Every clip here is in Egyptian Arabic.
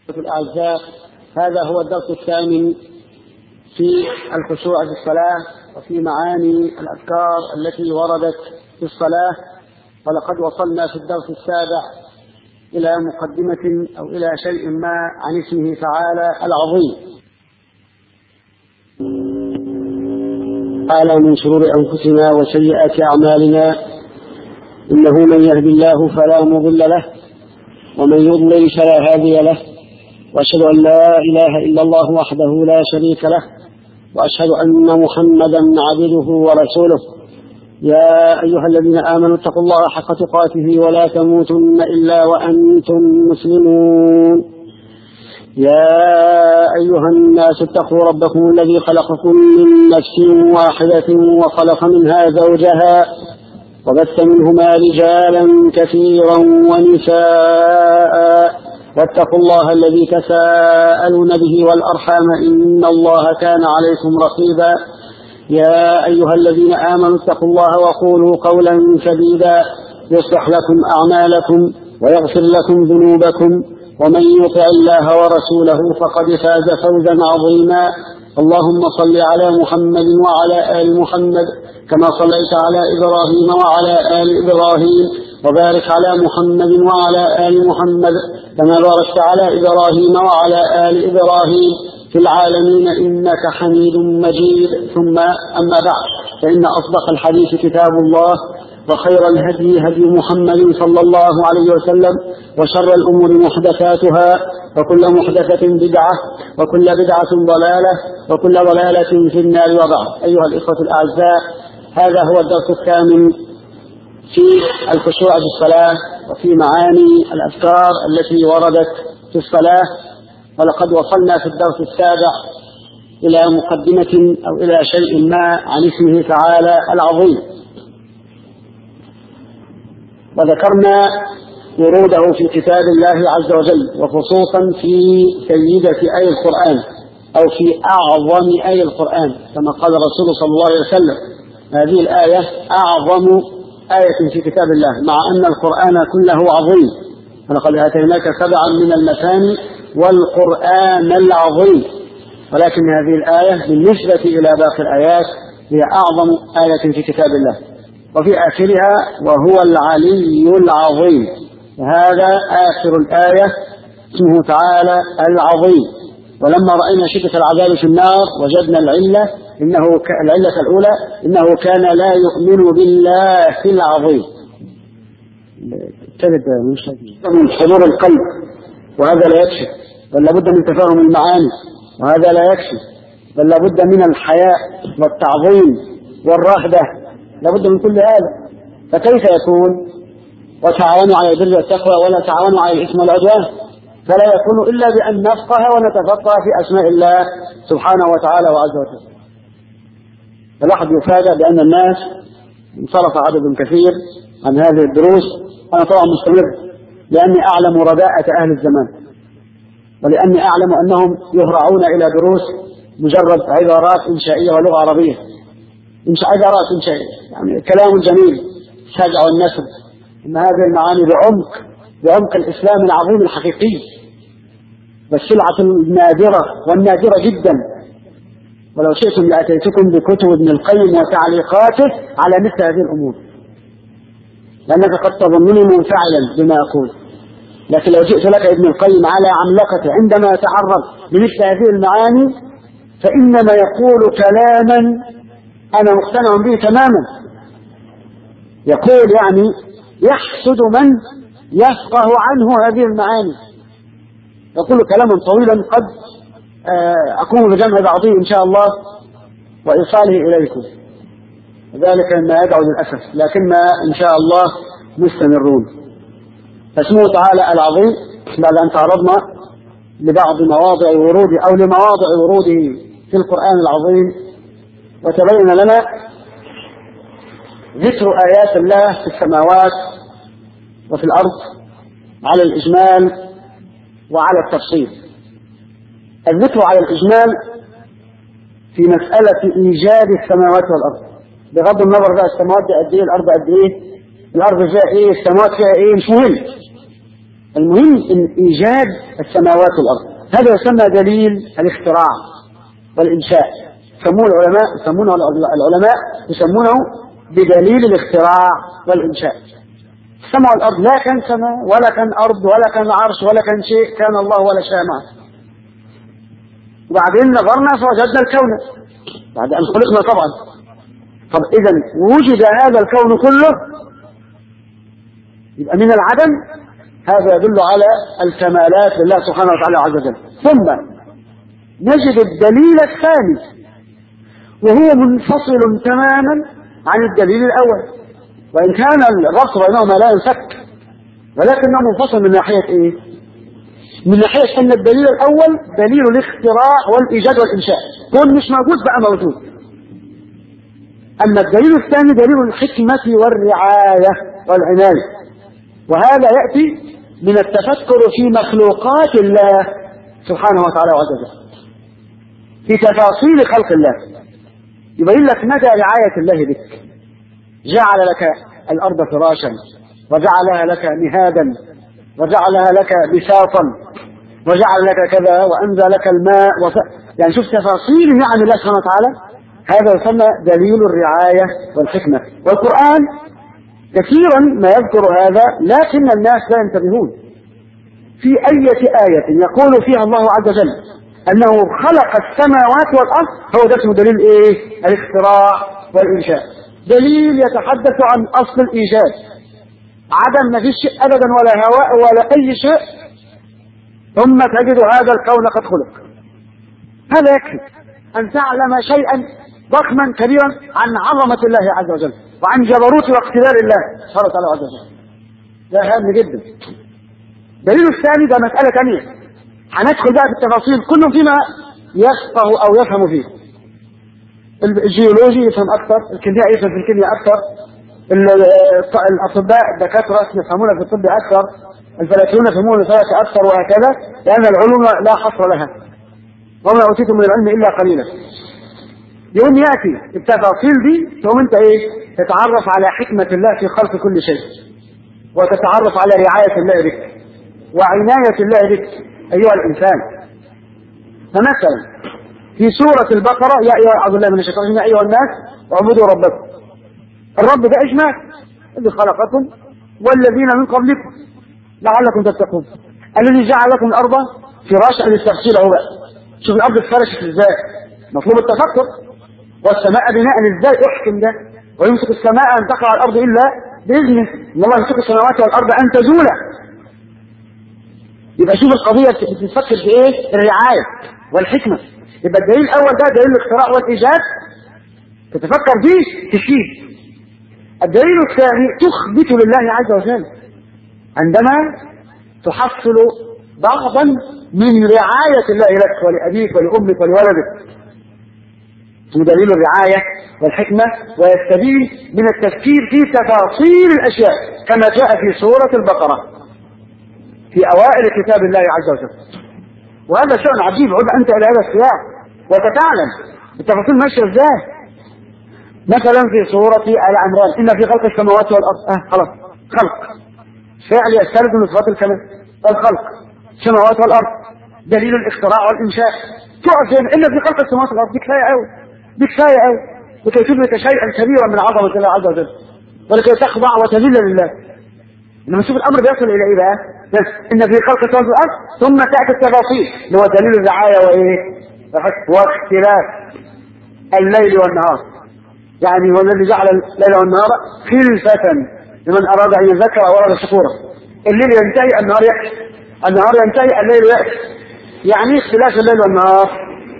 الأعزاء هذا هو الدرس الثامن في الخشوع في الصلاة وفي معاني الأذكار التي وردت في الصلاة ولقد وصلنا في الدرس السابع إلى مقدمة أو إلى شيء ما عن اسمه تعالى العظيم تعالى من شرور أنفسنا وسيئات أعمالنا إنه من يهد الله فلا مضل له ومن يضلل فلا هادي له واشهد ان لا اله الا الله وحده لا شريك له واشهد ان محمدا عبده ورسوله يا ايها الذين امنوا اتقوا الله حق تقاته ولا تموتن الا وانتم مسلمون يا ايها الناس اتقوا ربكم الذي خلقكم من نفس واحده وخلق منها زوجها وبث منهما رجالا كثيرا ونساء واتقوا الله الذي تساءلون به والأرحام إن الله كان عليكم رقيبا يا أيها الذين آمنوا اتقوا الله وقولوا قولا سديدا يصلح لكم أعمالكم ويغفر لكم ذنوبكم ومن يطع الله ورسوله فقد فاز فوزا عظيما اللهم صل على محمد وعلى آل محمد كما صليت على إبراهيم وعلى آل إبراهيم وبارك على محمد وعلى آل محمد كما باركت على إبراهيم وعلى آل إبراهيم في العالمين إنك حميد مجيد ثم أما بعد فإن أصدق الحديث كتاب الله وخير الهدي هدي محمد صلى الله عليه وسلم وشر الأمور محدثاتها وكل محدثة بدعة وكل بدعة ضلالة وكل ضلالة في النار وبعد أيها الإخوة الأعزاء هذا هو الدرس الثامن في الخشوع في الصلاة وفي معاني الأذكار التي وردت في الصلاة ولقد وصلنا في الدرس السابع إلى مقدمة أو إلى شيء ما عن اسمه تعالى العظيم وذكرنا وروده في كتاب الله عز وجل وخصوصا في سيدة آي القرآن أو في أعظم آي القرآن كما قال الرسول صلى الله عليه وسلم هذه الآية أعظم آية في كتاب الله مع أن القرآن كله عظيم ولقد آتيناك سبعا من المثاني والقرآن العظيم ولكن هذه الآية بالنسبة إلى باقي الآيات هي أعظم آية في كتاب الله وفي آخرها وهو العلي العظيم هذا آخر الآية اسمه تعالى العظيم ولما رأينا شدة العذاب في النار وجدنا العلة إنه العلة الأولى إنه كان لا يؤمن بالله العظيم من حضور القلب وهذا لا يكفي بل لابد من تفاهم المعاني وهذا لا يكفي بل لابد من الحياء والتعظيم والرهبة لابد من كل هذا فكيف يكون وتعاونوا على البر والتقوى ولا تعاونوا على الإثم والعدوان فلا يكون إلا بأن نفقه ونتفقه في أسماء الله سبحانه وتعالى وعز وجل فالواحد يفاجأ بأن الناس انصرف عدد كثير عن هذه الدروس أنا طبعا مستمر لأني أعلم رداءة أهل الزمان ولأني أعلم أنهم يهرعون إلى دروس مجرد عبارات إنشائية ولغة عربية إنشاء عبارات إنشائية يعني كلام جميل الشجع والنسب أن هذه المعاني بعمق بعمق الإسلام العظيم الحقيقي والسلعة النادرة والنادرة جدا ولو شئتم لأتيتكم بكتب ابن القيم وتعليقاته على مثل هذه الأمور لأنك قد تظنني منفعلا بما أقول لكن لو جئت لك ابن القيم على عملقته عندما يتعرض لمثل هذه المعاني فإنما يقول كلاما أنا مقتنع به تماما يقول يعني يحسد من يفقه عنه هذه المعاني يقول كلاما طويلا قد أقوم بجمع بعضه إن شاء الله وإيصاله إليكم ذلك مما يدعو للأسف لكن إن شاء الله مستمرون فاسمه تعالى العظيم بعد أن تعرضنا لبعض مواضع وروده أو لمواضع وروده في القرآن العظيم وتبين لنا ذكر آيات الله في السماوات وفي الأرض على الإجمال وعلى التفصيل الذكر على الإجمال في مسألة إيجاد السماوات والأرض بغض النظر بقى السماوات دي قد إيه الأرض قد إيه الأرض فيها إيه السماوات فيها إيه مش مهم المهم إن إيجاد السماوات والأرض هذا يسمى دليل الاختراع والإنشاء يسمونه العلماء يسمونه العلماء يسمونه بدليل الاختراع والإنشاء السماء والأرض لا كان سماء ولا كان أرض ولا كان عرش ولا كان شيء كان الله ولا شيء معه وبعدين نظرنا فوجدنا الكون بعد أن خلقنا طبعا طب إذا وجد هذا الكون كله يبقى من العدم هذا يدل على الكمالات لله سبحانه وتعالى عز وجل ثم نجد الدليل الثاني وهو منفصل تماما عن الدليل الأول وإن كان الربط بينهما لا ينفك ولكنه منفصل من ناحية إيه؟ من ناحية أن الدليل الأول دليل الاختراع والإيجاد والإنشاء كون مش موجود بقى موجود أما الدليل الثاني دليل الحكمة والرعاية والعناية وهذا يأتي من التفكر في مخلوقات الله سبحانه وتعالى وعز وجل في تفاصيل خلق الله يبين لك مدى رعاية الله بك جعل لك الأرض فراشا وجعلها لك مهادا وجعلها لك بساطا وجعل لك كذا وأنزل لك الماء وف... يعني شوف تفاصيل نعم الله سبحانه وتعالى هذا يسمى دليل الرعاية والحكمة والقرآن كثيرا ما يذكر هذا لكن الناس لا ينتبهون في أية آية يقول فيها الله عز وجل أنه خلق السماوات والأرض هو ده اسمه دليل إيه؟ الاختراع والإنشاء دليل يتحدث عن أصل الإيجاد عدم ما فيش شيء أبدا ولا هواء ولا أي شيء ثم تجد هذا الكون قد خلق هذا يكفي أن تعلم شيئا ضخما كبيرا عن عظمة الله عز وجل وعن جبروت واقتدار الله سبحانه وتعالى عز وجل ده هام جدا الدليل الثاني ده مسألة ثانية هندخل بقى في التفاصيل كل فيما يفقه أو يفهم فيه الجيولوجي يفهم أكثر الكيمياء يفهم في الكيمياء أكثر الأطباء الدكاترة يفهمون في الطب أكثر الفلكيون يفهمون الفلك أكثر وهكذا لأن العلوم لا حصر لها وما أوتيتم من العلم إلا قليلا يوم يأتي التفاصيل دي تقوم أنت إيه تتعرف على حكمة الله في خلق كل شيء وتتعرف على رعاية الله بك وعناية الله بك أيها الإنسان فمثلا في سورة البقرة يا أيها أعوذ بالله من الشيطان يا أيها الناس اعبدوا ربكم الرب ده إجمال اللي خلقكم والذين من قبلكم لعلكم تتقون الذي جعل لكم الأرض فراشا للتفصيل أهو بقى شوف الأرض اتفرشت إزاي مطلوب التفكر والسماء بناء ازاي احكم ده ويمسك السماء ان تقع على الارض الا باذنه ان الله يمسك السماوات والارض ان تزولا يبقى شوف القضيه بتفكر في ايه الرعايه والحكمه يبقى الدليل الاول ده دليل الاختراع والايجاد تتفكر فيه تشيل الدليل الثاني تخبت لله عز وجل عندما تحصل بعضا من رعاية الله لك ولأبيك ولأمك ولولدك اسمه دليل الرعاية والحكمة ويستبين من التفكير في تفاصيل الأشياء كما جاء في سورة البقرة في أوائل كتاب الله عز وجل وهذا شيء عجيب عد أنت إلى هذا السياق وتتعلم التفاصيل ماشية إزاي مثلا في سورة آل عمران إن في خلق السماوات والأرض آه خلاص خلق فعل يستلزم من صفات الكمال الخلق السماوات والأرض دليل الاختراع والإنشاء تقف إن في خلق السماوات والأرض دي كفاية قوي دي كفاية قوي لكي تدرك شيئا كبيرا من عظمة الله عز وجل ولكي تخضع وتذل لله لما نشوف الأمر بيصل إلى إيه بقى؟ إن في خلق السماوات والأرض ثم تأتي التفاصيل اللي هو دليل الرعاية وإيه؟ واختلاف الليل والنهار يعني هو الذي جعل الليل والنهار خلفة لمن أراد أن يذكر أو أراد شكورا الليل ينتهي النهار يأتي النهار ينتهي الليل يأتي يعني اختلاف الليل والنهار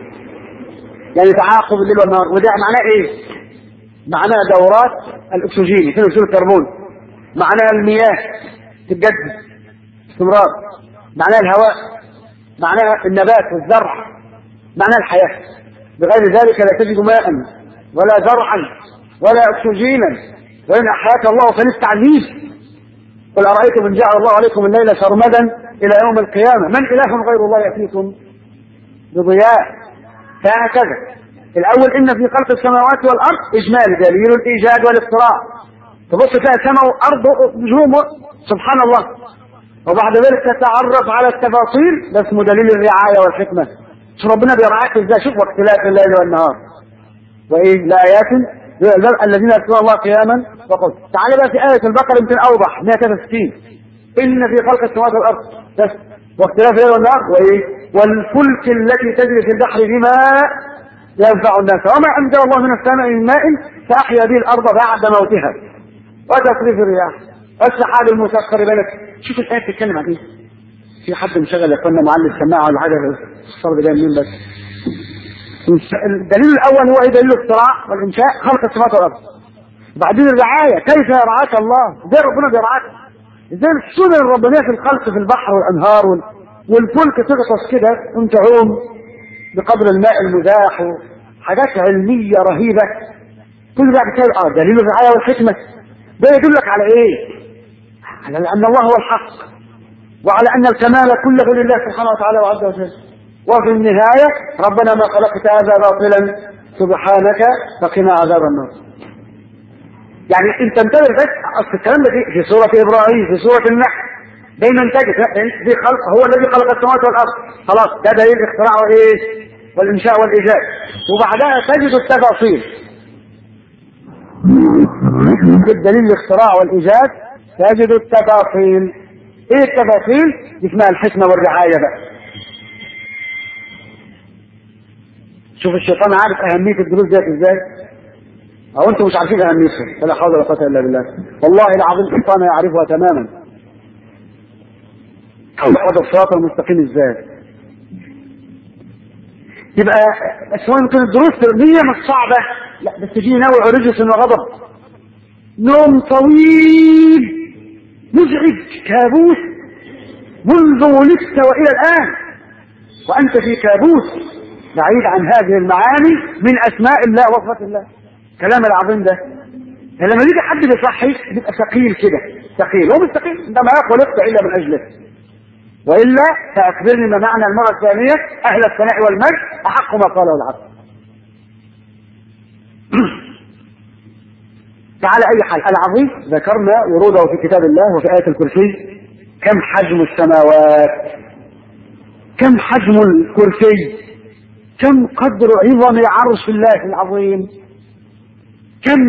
يعني تعاقب الليل والنهار وده معناه ايه معناه دورات الاكسجين ثاني اكسيد الكربون معناه المياه تتجدد استمرار معناه الهواء معناه النبات والزرع معناه الحياة بغير ذلك لا تجد ماء ولا زرعا ولا اكسجينا وإن أحياك الله فللتعذيب قل أرأيتم إن جعل الله عليكم الليل سرمدا إلى يوم القيامة من إله غير الله يأتيكم بضياء فهكذا الأول إن في خلق السماوات والأرض إجمال دليل الإيجاد والاختراع تبص تلاقي السماء وأرض نجوم سبحان الله وبعد ذلك تتعرف على التفاصيل ده اسمه دليل الرعاية والحكمة شوف ربنا بيرعاك ازاي شوف واختلاف الليل والنهار وايه لآيات الذين يذكرون الله قياما وقل تعالى بقى في آية البقرة يمكن أوضح 163 إن في خلق السماوات والأرض بس واختلاف الليل والنهار وايه والفلك التي تجري في البحر بما ينفع الناس وما أنزل الله من السماء من ماء فأحيا به الأرض بعد موتها وتصريف الرياح والسحاب المسخر بينك شوف الآية بتتكلم عن إيه في حد مشغل يقولنا معلم سماعة ولا حاجة الصبر ده منين بس الدليل الأول هو إيه دليل الاختراع والإنشاء خلق السماوات والأرض بعدين الرعاية كيف يرعاك الله ازاي ربنا بيرعاك ازاي السنن الربانية في الخلق في البحر والأنهار وال... والفلك تغطس كده وانت تعوم بقدر الماء المزاح حاجات علمية رهيبة كل ده بتقول اه دليل الرعاية والحكمة ده يدلك على ايه؟ على أن الله هو الحق وعلى أن الكمال كله لله سبحانه وتعالى وعز وجل وفي النهاية ربنا ما خلقت هذا باطلا سبحانك فقنا عذاب النار يعني انت انتبه بس اصل الكلام ده في سورة ابراهيم في سورة النحل دايما تجد في خلق هو الذي خلق السماوات والارض خلاص ده دليل الاختراع وايه والانشاء والايجاد وبعدها تجد التفاصيل دليل الاختراع والايجاد تجد التفاصيل ايه التفاصيل اسمها الحكمة والرعاية بقى شوف الشيطان عارف اهمية الدروس ديت ازاي او انتم مش عارفين اهميتها فلا حول ولا قوة الا بالله والله العظيم الشيطان يعرفها تماما هذا الصراط المستقيم ازاي يبقى سواء كانت الدروس العلمية مش صعبة لا بس تجي نوع رجس وغضب نوم طويل مزعج كابوس منذ ولدت والى الان وانت في كابوس بعيد عن هذه المعاني من اسماء الله وصفات الله كلام العظيم ده لما يجي حد بيصحيك بيبقى ثقيل كده ثقيل هو مش ثقيل انت ما خلقت الا من اجله والا فاخبرني ما معنى المره الثانيه اهل الثناء والمجد احق ما قاله العبد فعلى اي حال العظيم ذكرنا وروده في كتاب الله وفي ايه الكرسي كم حجم السماوات كم حجم الكرسي كم قدر عظم عرش الله العظيم كم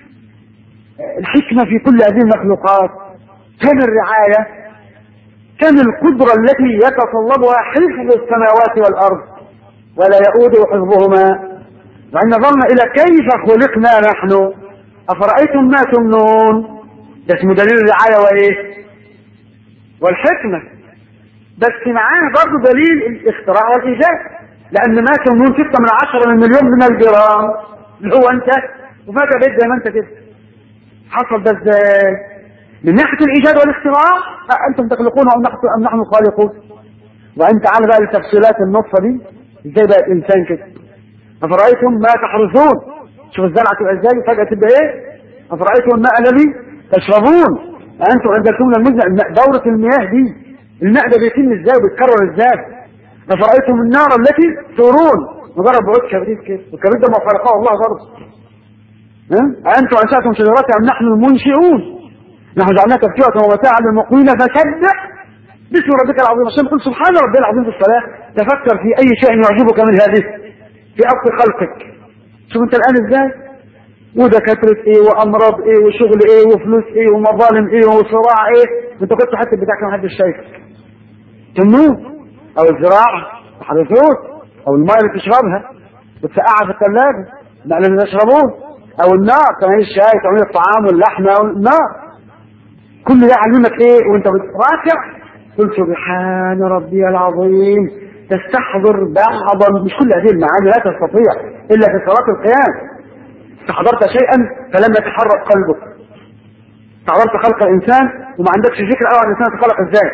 الحكمة في كل هذه المخلوقات كم الرعاية كم القدرة التي يتطلبها حفظ السماوات والأرض ولا يؤود حفظهما وإن نظرنا إلى كيف خلقنا نحن أفرأيتم ما تمنون ده اسمه دليل الرعاية وإيه والحكمة بس معانا برضه دليل الاختراع والإيجاد لأن ما تمنون ستة من عشرة من مليون من الجرام اللي هو أنت وفجأة بقيت زي ما أنت كده حصل ده ازاي؟ من ناحية الإيجاد والاختراع أنتم تخلقون أم نحن أم نحن الخالقون وأنت تعالى بقى لتفصيلات النطفة دي ازاي بقى الإنسان كده أفرأيتم ما تحرثون شوف الزرعة تبقى ازاي فجأة تبقى ايه أفرأيتم الماء الذي تشربون أنتم عندكم المزنة دورة المياه دي الماء ده بيتم ازاي وبيتكرر ازاي أفرأيتم النار التي تورون مجرد بعود كبريت كده والكبريت ده ما خلقه الله برضه ها أنتم أنشأتم شجرتها أم نحن المنشئون نحن جعلناها تذكرة ومتاعا للمقوين فسبح باسم ربك العظيم عشان تقول سبحان ربي العظيم في الصلاة تفكر في أي شيء يعجبك من هذه في أصل خلقك شوف أنت الآن إزاي ودكاترة إيه وأمراض إيه وشغل إيه وفلوس إيه ومظالم إيه وصراع إيه وأنت كنت حتى بتاعك ما حدش شايفك تموت أو الزراعة حدثوت أو الماء اللي تشربها بتسقعها في الثلاجة الماء اللي تشربوه أو النار تعمل الشاي تعمل الطعام واللحمة والنار كل ده يعلمك ايه وانت بتراكع قل سبحان ربي العظيم تستحضر بعضا مش كل هذه المعاني لا تستطيع الا في صلاه القيام استحضرت شيئا فلم يتحرك قلبك استحضرت خلق الانسان وما عندكش فكره قوي عن الانسان خلق ازاي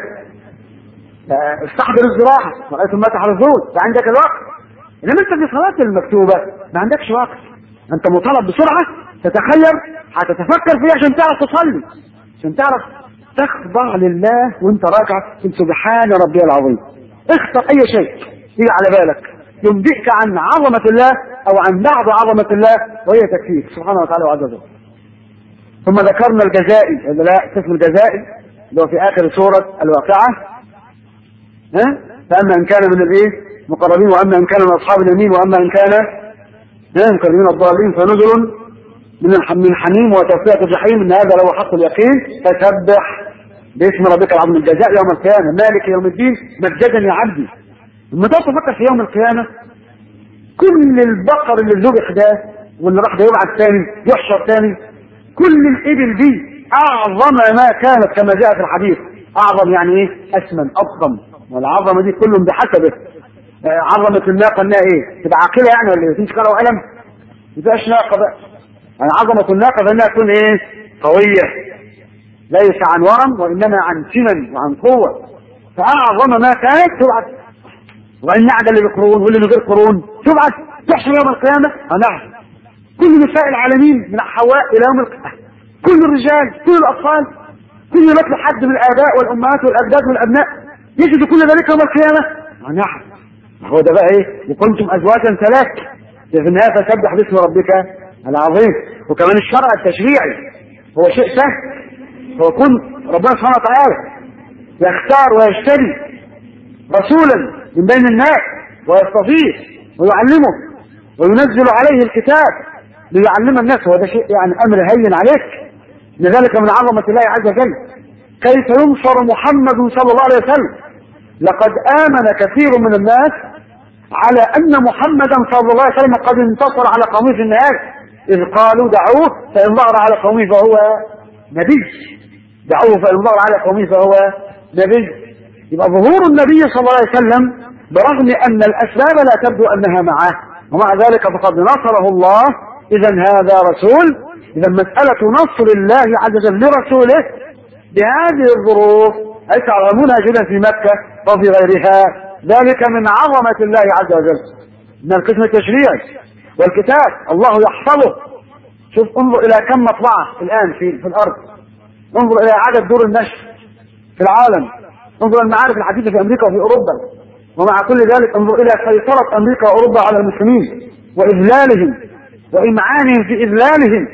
استحضر الزراعه رايتم ما تحرزون فعندك الوقت انما انت في صلاه المكتوبه ما عندكش وقت انت مطالب بسرعه تتخير هتتفكر فيه عشان تعرف تصلي عشان تعرف تخضع لله وانت راكع قل سبحان ربي العظيم اختر اي شيء يجي على بالك ينبئك عن عظمة الله او عن بعض عظمة الله وهي تكفيك سبحانه وتعالى وعز وجل ثم ذكرنا الجزائي ولا لا قسم الجزائي اللي هو في آخر سورة الواقعة ها فأما إن كان من الإيه مقربين وأما إن كان من أصحاب اليمين وأما إن كان ها مكذبين الضالين فنزل من من حميم وتصفية الجحيم إن هذا لو حق اليقين فسبح باسم ربك العظيم الجزاء يوم القيامة مالك يوم الدين مجدا يا عبدي لما تقعد تفكر في يوم القيامة كل البقر اللي ذبح ده واللي راح ده يبعث تاني يحشر تاني كل الإبل دي أعظم ما كانت كما جاء في الحديث أعظم يعني إيه أسمن أضخم والعظمة دي كلهم بحسبه آه، عظمة الناقة إنها إيه تبقى عاقلة يعني ولا إيه تمسك ورقة وقلم ما تبقاش ناقة بقى يعني عظمة الناقة فإنها تكون إيه قوية ليس عن ورم وإنما عن سمن وعن قوة فأعظم ما كانت تبعث والنعجة اللي بقرون واللي من غير قرون تبعث تحشر يوم القيامة آه نعم كل نساء العالمين من حواء إلى يوم القيامة كل الرجال كل الأطفال كل مثل حد من الآباء والأمهات والأجداد والأبناء يجد كل ذلك يوم القيامة آه نعم هو ده بقى إيه وكنتم أزواجا ثلاث في النهاية فسبح باسم ربك العظيم وكمان الشرع التشريعي هو شيء سهل هو كن ربنا سبحانه وتعالى يختار ويجتبي رسولا من بين الناس ويستضيف ويعلمه وينزل عليه الكتاب ليعلم الناس وهذا شيء يعني امر هين عليك لذلك من عظمه الله عز وجل كيف ينصر محمد صلى الله عليه وسلم لقد امن كثير من الناس على ان محمدا صلى الله عليه وسلم قد انتصر على قومه في النهايه اذ قالوا دعوه فان ظهر على قومه فهو نبي دعوه فان ظهر على قومه فهو نبي يبقى ظهور النبي صلى الله عليه وسلم برغم ان الاسباب لا تبدو انها معه ومع ذلك فقد نصره الله اذا هذا رسول اذا مساله نصر الله عز وجل لرسوله بهذه الظروف اي تعلمونها جدا في مكه وفي غيرها ذلك من عظمه الله عز وجل من القسم التشريعي والكتاب الله يحفظه شوف انظر الى كم مطبعه الان في في الارض انظر الى عدد دور النشر في العالم انظر المعارف الحديثه في امريكا وفي اوروبا ومع كل ذلك انظر الى سيطره امريكا واوروبا على المسلمين واذلالهم وامعانهم في اذلالهم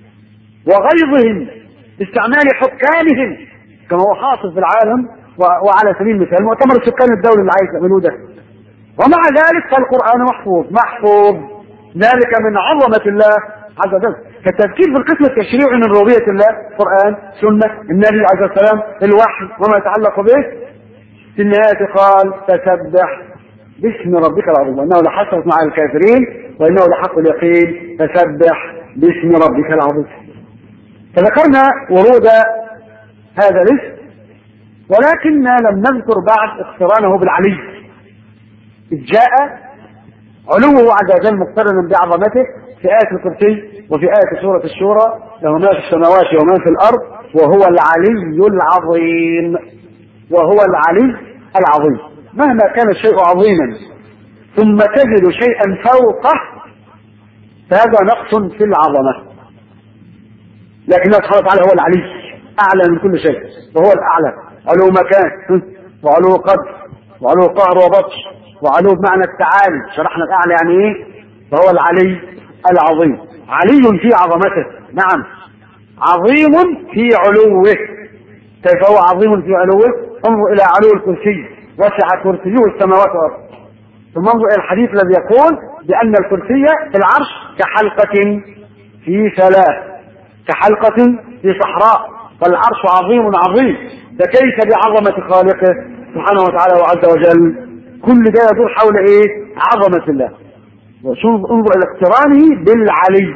وغيظهم باستعمال حكامهم كما هو حاصل في العالم وعلى سبيل المثال مؤتمر السكان الدولي اللي عايز يعملوه ده ومع ذلك فالقران محفوظ محفوظ ذلك من عظمه الله عز وجل فالتفكير في القسم التشريعي من ربوبيه الله قران سنه النبي عليه السلام الوحي وما يتعلق به في النهايه قال تسبح باسم ربك العظيم وانه لحسرة مع الكافرين وانه لحق اليقين فسبح باسم ربك العظيم فذكرنا ورود هذا الاسم ولكننا لم نذكر بعد اقترانه بالعلي إذ جاء علوه عز وجل مقترنا بعظمته في آية الكرسي وفي آية سورة الشورى له ما في السماوات وما في الأرض وهو العلي العظيم وهو العلي العظيم مهما كان الشيء عظيما ثم تجد شيئا فوقه فهذا نقص في العظمة لكن الله سبحانه وتعالى هو العلي أعلى من كل شيء وهو الأعلى علو مكان وعلو قدر وعلو قهر وبطش وعلو بمعنى التعالي شرحنا الأعلى يعني إيه فهو العلي العظيم علي في عظمته نعم عظيم في علوه كيف هو عظيم في علوه انظر إلى علو الكرسي وسع كرسيه السماوات والأرض ثم انظر إلى الحديث الذي يقول بأن الكرسي في العرش كحلقة في ثلاث كحلقة في صحراء فالعرش عظيم عظيم فكيف بعظمة خالقه سبحانه وتعالى وعز وجل كل ده يدور حول ايه عظمة الله وشوف انظر الى اقترانه بالعلي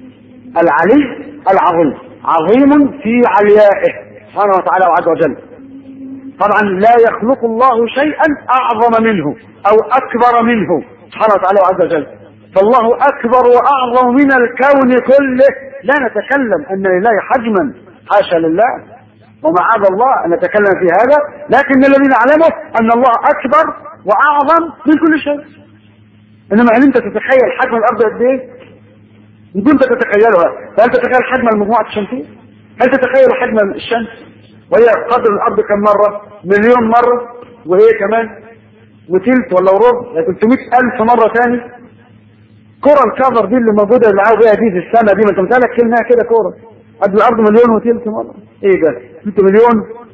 العلي العظيم عظيم في عليائه سبحانه وتعالى وعز وجل طبعا لا يخلق الله شيئا اعظم منه او اكبر منه سبحانه وتعالى وعز وجل فالله اكبر واعظم من الكون كله لا نتكلم ان لله حجما حاشا لله ومعاذ الله ان نتكلم في هذا لكن الذي نعلمه ان الله اكبر واعظم من كل شيء انما هل انت تتخيل حجم الارض قد ايه؟ ان كنت تتخيلها فهل تتخيل حجم المجموعه الشمسيه؟ هل تتخيل حجم الشمس؟ وهي قدر الارض كم مره؟ مليون مره وايه كمان؟ وتلت ولا وربع 300 الف مره ثاني كرة الكفر دي اللي موجودة اللي عاوز بيها دي في السماء دي ما انت متهيألك كلمة كده كورة قد الأرض مليون وتلت مرة إيه ده؟ 6 مليون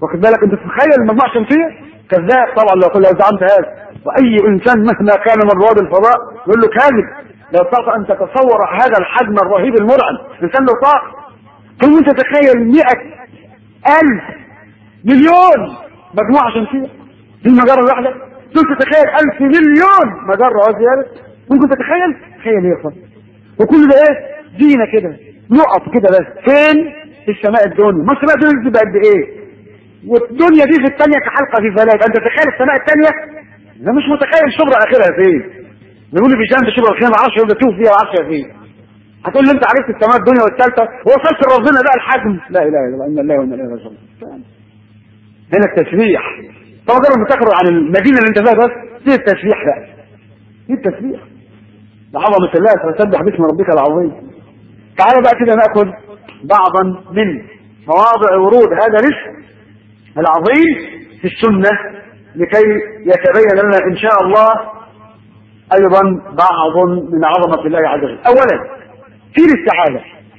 واخد بالك انت تتخيل المجموعه الشمسيه كذاب طبعا لو لو زعمت هذا واي انسان مهما كان من رواد الفضاء يقول له كاذب لو استطعت ان تتصور هذا الحجم الرهيب المرعب انسان له طاقه ثم تتخيل مئة ألف مليون مجموعة شمسية في المجرة الواحدة ثم تتخيل ألف مليون مجرة زيادة ممكن تتخيل تخيل يا اخوان وكل ده ايه زينة كده نقط كده بس فين في السماء الدنيا ما السماء الدنيا دي بقد ايه والدنيا دي في الثانية كحلقة في فلاك انت تخيل السماء الثانية انا مش متخيل شبرا اخرها فين يقول لي في جنب شبرا اخرها ما اعرفش يبقى توف فيها ما اعرفش فين هتقول لي انت عرفت السماء الدنيا والثالثه ووصلت لربنا بقى الحجم لا اله الا الله ان الله وانا اليه راجعون هنا التسبيح طبعا جرب تخرج عن المدينه اللي انت فيها بس دي التسبيح بقى دي التسبيح لعظمة الله فسبح باسم ربك العظيم تعالوا بقى كده ناخذ بعضا من مواضع ورود هذا الاسم العظيم في السنة لكي يتبين لنا إن شاء الله أيضا بعض من عظمة الله عز وجل أولا في الاستعاذة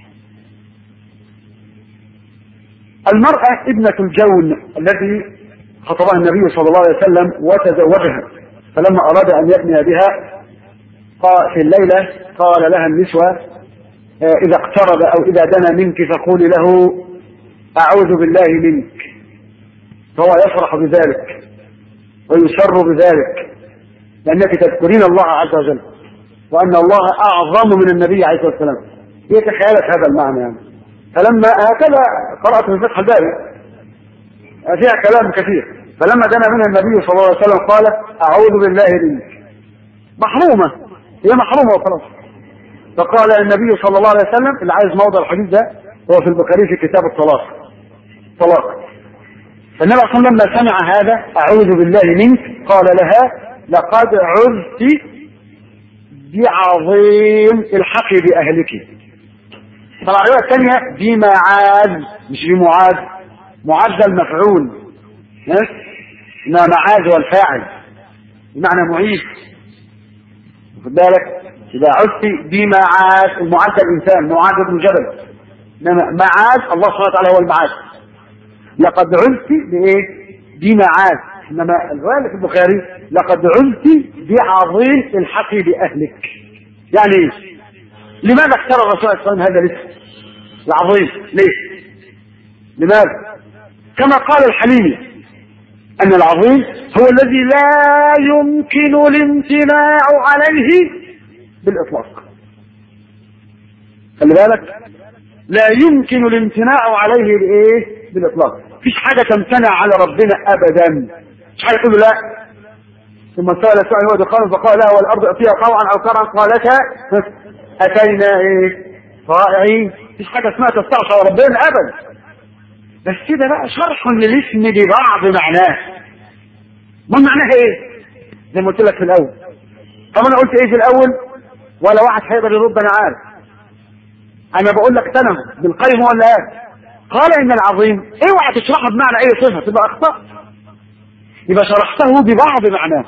المرأة ابنة الجون التي خطبها النبي صلى الله عليه وسلم وتزوجها فلما أراد أن يبني بها قال في الليلة قال لها النسوة إذا اقترب أو إذا دنا منك فقولي له أعوذ بالله منك فهو يفرح بذلك ويسر بذلك لأنك تذكرين الله عز وجل وأن الله أعظم من النبي عليه الصلاة والسلام هي تخيلت هذا المعنى يعني فلما هكذا قرأت في فتح الباري فيها كلام كثير فلما دنا منها النبي صلى الله عليه وسلم قال أعوذ بالله منك محرومة هي محرومة وخلاص فقال النبي صلى الله عليه وسلم اللي عايز موضع الحديث ده هو في البخاري في كتاب الطلاق طلاق فالنبي صلى الله عليه وسلم لما سمع هذا أعوذ بالله منك قال لها لقد عذت بعظيم الحقي بأهلك طبعا الرواية الثانية بمعاذ مش بمعاذ معاذ ده المفعول انما معاذ هو الفاعل بمعنى معيد خد بالك إذا عدت بمعاذ المعاذ ده الإنسان معاذ بن جبل إنما معاذ الله سبحانه وتعالى هو المعاذ لقد عدت بإيه؟ بمعاذ إنما الرواية اللي في البخاري لقد عدت بعظيم الحقي بأهلك يعني إيه؟ لماذا اختار الرسول صلى الله عليه وسلم هذا الاسم العظيم ليه لماذا كما قال الحليمي أن العظيم هو الذي لا يمكن الامتناع عليه بالإطلاق خلي بالك لا يمكن الامتناع عليه بإيه بالإطلاق مفيش حاجة تمتنع على ربنا أبدا مش حاجة تقول له لا ثم سأل سؤال هو دخان فقال لا والأرض أتيها طوعا أو كرها قالتا أتينا إيه طائعين مفيش حاجة اسمها تستعصى على ربنا أبدا بس كده بقى شرح للاسم ببعض معناه ما معناها ايه زي ما قلت لك في الاول طب انا قلت ايه في الاول ولا واحد هيقدر يرد انا عارف انا بقول لك تنم بالقيم ولا ايه قال ان العظيم اوعى تشرحها بمعنى اي صفه تبقى اخطاء يبقى شرحته ببعض معناه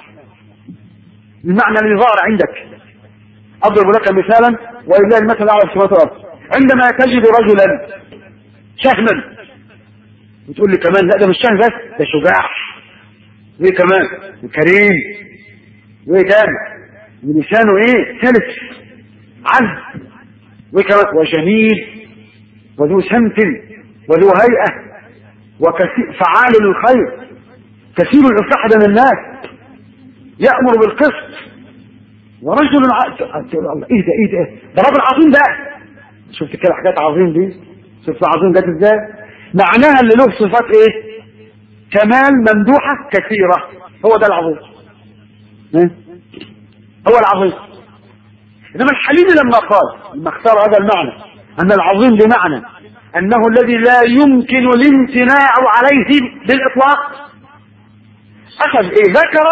المعنى اللي ظهر عندك اضرب لك مثالا ولله المثل الاعلى في السماوات والارض عندما تجد رجلا شهما وتقول لي كمان لا ده مش شهم بس ده شجاع وايه كمان كريم وايه تاني ولسانه ايه سلس عذب وايه كمان وجميل وذو سمت وذو هيئة وكثير فعال للخير كثير الإصلاح بين الناس يأمر بالقسط ورجل ع... ايه ده ايه ده ده راجل عظيم ده شفت كده حاجات عظيم دي شفت عظيم جت ازاي معناها اللي له صفات ايه كمال ممدوحة كثيرة هو ده العظيم إيه؟ هو العظيم انما الحليمي لما قال لما اختار هذا المعنى ان العظيم بمعنى انه الذي لا يمكن الامتناع عليه بالاطلاق اخذ ايه ذكر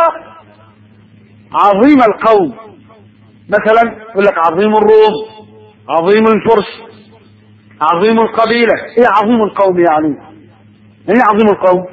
عظيم القوم مثلا يقول لك عظيم الروم عظيم الفرس عظيم القبيلة ايه عظيم القوم يعني ايه عظيم القوم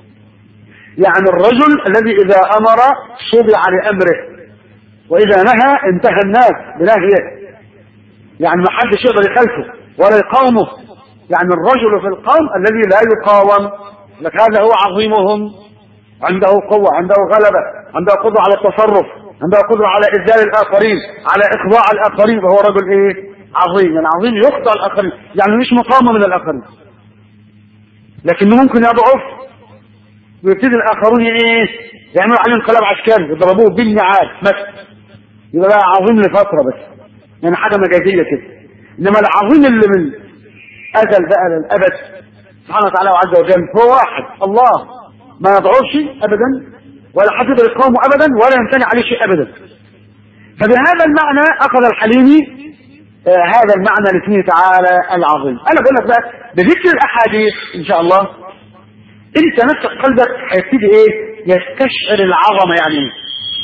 يعني الرجل الذي اذا امر صدع لامره واذا نهى انتهى الناس بنهيه يعني ما حدش يقدر يخالفه ولا يقاومه يعني الرجل في القوم الذي لا يقاوم لك هذا هو عظيمهم عنده قوة عنده غلبة عنده قدرة على التصرف عنده قدرة على إذلال الآخرين على إخضاع الآخرين فهو رجل إيه عظيم يعني عظيم يخضع الآخرين يعني مش مقامة من الآخرين لكنه ممكن يضعف ويبتدي الآخرون إيه يعملوا عليه انقلاب عسكري يضربوه بالنعال مثلا يبقى بقى عظيم لفترة بس يعني حاجة مجازية كده إنما العظيم اللي من أزل بقى للأبد سبحانه وتعالى وعز وجل هو واحد الله ما يضعفش أبدا ولا حد يقدر يقاومه أبدا ولا يمتنع عليه شيء أبدا فبهذا المعنى أخذ الحليمي آه هذا المعنى لاسمه تعالى العظيم أنا بقول لك بقى بذكر الأحاديث إن شاء الله أنت نفسك قلبك هيبتدي إيه يستشعر العظمة يعني إيه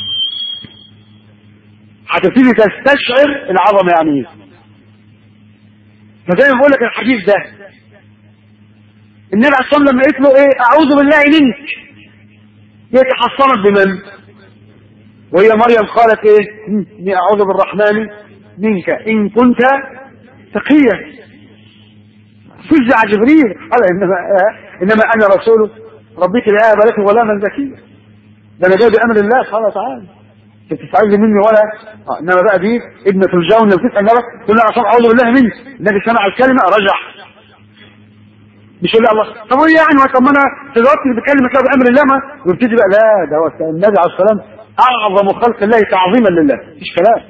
هتبتدي تستشعر العظمة يعني إيه فزي ما بقول لك الحديث ده النبي عليه الصلاه والسلام لما قلت له ايه اعوذ بالله منك هي تحصنت بمن وهي مريم قالت ايه اني اعوذ بالرحمن منك ان كنت تقيا فزع جبريل قال انما آه انما انا رسول ربك لا ابا لك غلاما زكيا ده انا جاي بامر الله سبحانه وتعالى تستعيذ مني ولا آه انما بقى دي ابنة الجون لو تسال النبي تقول له عشان اعوذ بالله منك النبي سمع الكلمه رجع مش يقول الله طب ايه يعني طب ما انا دلوقتي بكلمة الله بامر الله ما ويبتدي بقى لا ده هو النبي عليه السلام اعظم خلق الله تعظيما لله مفيش كلام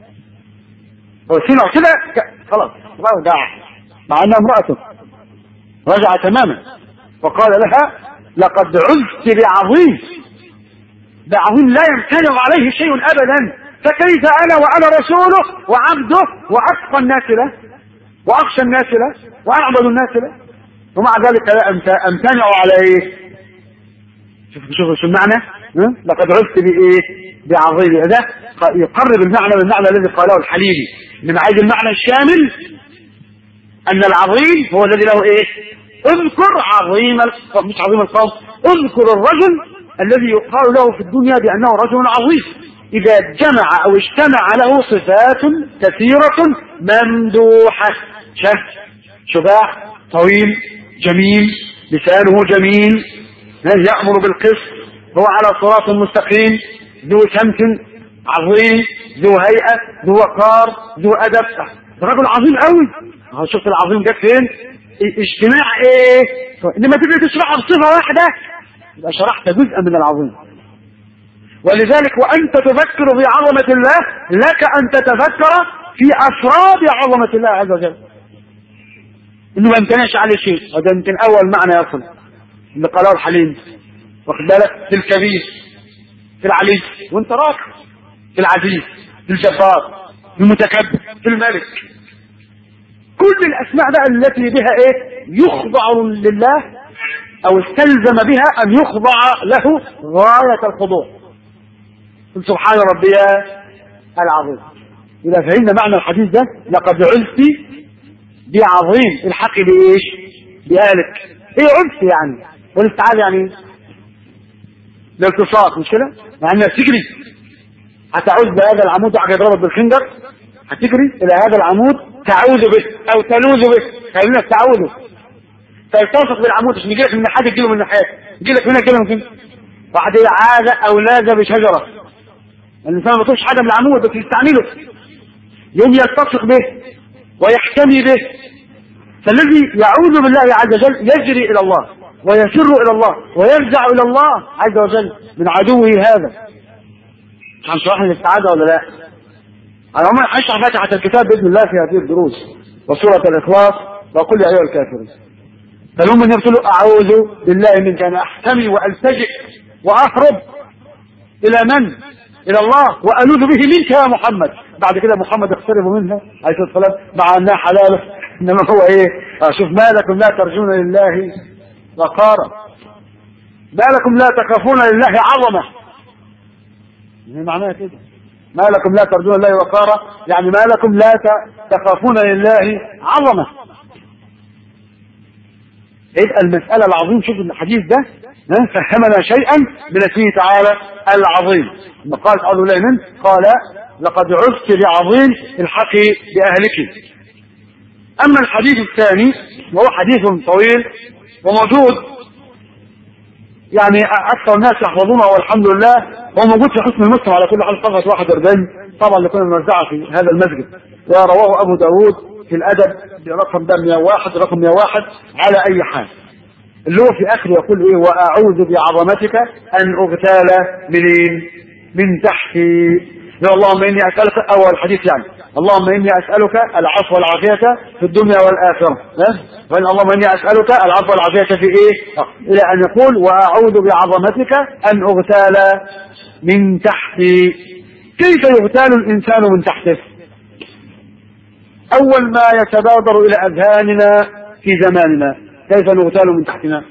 هو سمع كده خلاص رجع مع انها امرأته رجع تماما وقال لها لقد عزت بعظيم ده عظيم لا يمتنع عليه شيء ابدا فكيف انا وانا رسوله وعبده واتقى الناس له واخشى الناس له واعبد الناس له ومع ذلك لا امتنعوا على ايه شوف شوف شو المعنى لقد عرفت بايه بعظيم ده يقرب المعنى بالمعنى الذي قاله الحليمي انما عايز المعنى الشامل ان العظيم هو الذي له ايه اذكر عظيم مش عظيم القوم اذكر الرجل الذي يقال له في الدنيا بانه رجل عظيم اذا جمع او اجتمع له صفات كثيرة ممدوحة شه شباع طويل جميل لسانه جميل يأمر بالقسط هو على صراط مستقيم ذو سمت عظيم ذو هيئة ذو وقار ذو أدب رجل عظيم قوي هو شفت العظيم جت فين اجتماع ايه انما تبقى تشرحها بصفة واحدة يبقى شرحت جزءا من العظيم ولذلك وانت تفكر في عظمة الله لك ان تتفكر في اسرار عظمة الله عز وجل انه ما امتنعش عليه شيء وده يمكن اول معنى يصل اللي قاله الحليم واخد بالك في الكبير في العلي وانت راكع في العزيز في الجبار في المتكبر في الملك كل الاسماء بقى التي بها ايه يخضع لله او استلزم بها ان يخضع له غاية الخضوع سبحان ربي العظيم إذا فهمنا معنى الحديث ده لقد علت بعظيم الحق بايش بآلك ايه عنف يعني والاستعاذ يعني الالتصاق مش كده يعني تجري هتعوذ بهذا العمود واحد يضربك بالخنجر هتجري الى هذا العمود تعوذ به او تلوذ به خلينا التعوذ تلتصق بالعمود عشان يجي لك من ناحيه تجيله من ناحيه يجي لك هنا كده ممكن واحد عاد او لاذ بشجره الانسان ما يطلبش حاجه من العمود بس يستعمله يوم يلتصق به ويحتمي به فالذي يعوذ بالله عز وجل يجري الى الله ويفر الى الله ويرجع الى الله عز وجل من عدوه هذا هنشرح الاستعاذة ولا لا؟ انا عمري هشرح فاتحة الكتاب باذن الله في هذه الدروس وسورة الاخلاص وقل يا ايها الكافرون فالهم ان يقولوا اعوذ بالله منك انا احتمي والتجئ واهرب الى من؟ الى الله والوذ به منك يا محمد بعد كده محمد اقترب منها عليه الصلاه والسلام مع انها حلاله انما هو ايه شوف ما لكم لا ترجون لله وقارا ما لكم لا تخافون لله عظمه يعني معناها كده ما لكم لا ترجون لله وقارا يعني ما لكم لا تخافون لله عظمه يبقى المسألة العظيم شوف الحديث ده فهمنا شيئا من اسمه تعالى العظيم لما قال أعوذ بالله منه قال لقد عزت بعظيم الحق بأهلك أما الحديث الثاني وهو حديث طويل وموجود يعني اكثر الناس يحفظونه والحمد لله هو موجود في حسن المسلم على كل حال صفحه 41 طبعا اللي كنا بنوزعها في هذا المسجد ورواه ابو داود في الادب برقم ده 101 رقم 101 على اي حال اللي هو في اخره يقول ايه واعوذ بعظمتك ان اغتال منين من تحتي اللهم اني اسالك اول الحديث يعني اللهم اني اسالك العفو والعافيه في الدنيا والاخره وان اللهم اني اسالك العفو والعافيه في ايه الى ان يقول واعوذ بعظمتك ان اغتال من تحتي كيف يغتال الانسان من تحته اول ما يتبادر الى اذهاننا في زماننا كيف نغتال من تحتنا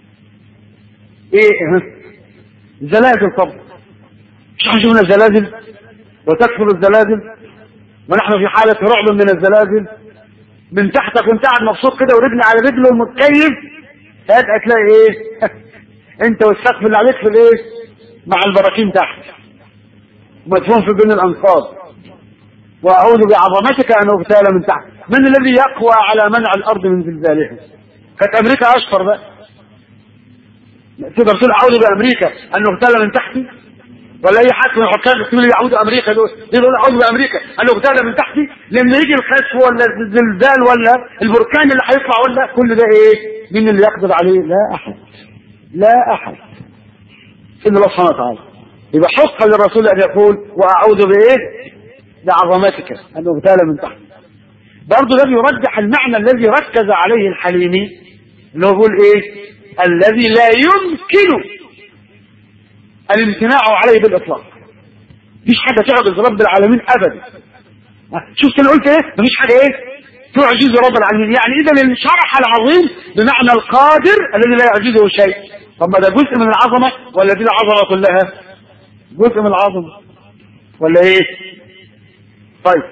ايه زلازل طب مش من الزلازل وتكثر الزلازل ونحن في حالة رعب من الزلازل من تحتك وانت قاعد مبسوط كده ورجل على رجله ومتكيف فجأة تلاقي ايه انت والسقف اللي عليك في الايه مع البراكين تحت مدفون في بين الانقاض واعوذ بعظمتك ان اغتال من تحت من الذي يقوى على منع الارض من زلزالها كانت امريكا اشطر بقى تقدر تقول اعوذ بامريكا ان اغتال من تحتي ولا اي حد من الحكام يقول يعود امريكا دول يقول اعوذ بامريكا ان اغتال من تحتي لما يجي الخسف ولا الزلزال ولا البركان اللي هيطلع ولا كل ده ايه مين اللي يقدر عليه لا احد لا احد الا الله سبحانه وتعالى يبقى حق للرسول ان يقول واعوذ بايه بعظمتك ان اغتال من تحت برضه ده يرجح المعنى الذي ركز عليه الحليمي اللي هو بيقول ايه الذي لا يمكن الامتناع عليه بالاطلاق مفيش حاجه تعجز رب العالمين ابدا شفت انا قلت ايه مفيش حاجه ايه تعجز رب العالمين يعني اذا الشرح العظيم بمعنى القادر الذي لا يعجزه شيء طب ما ده جزء من العظمه ولا دي العظمه كلها جزء من العظمه ولا ايه طيب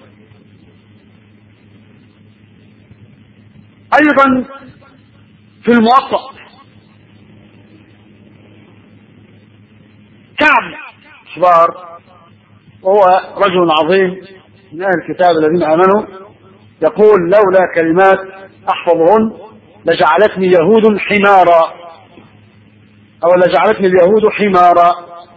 ايضا في الموطأ كعب احبار وهو رجل عظيم من اهل الكتاب الذين امنوا يقول لولا كلمات احفظهن لجعلتني يهود حمارا او لجعلتني اليهود حمارا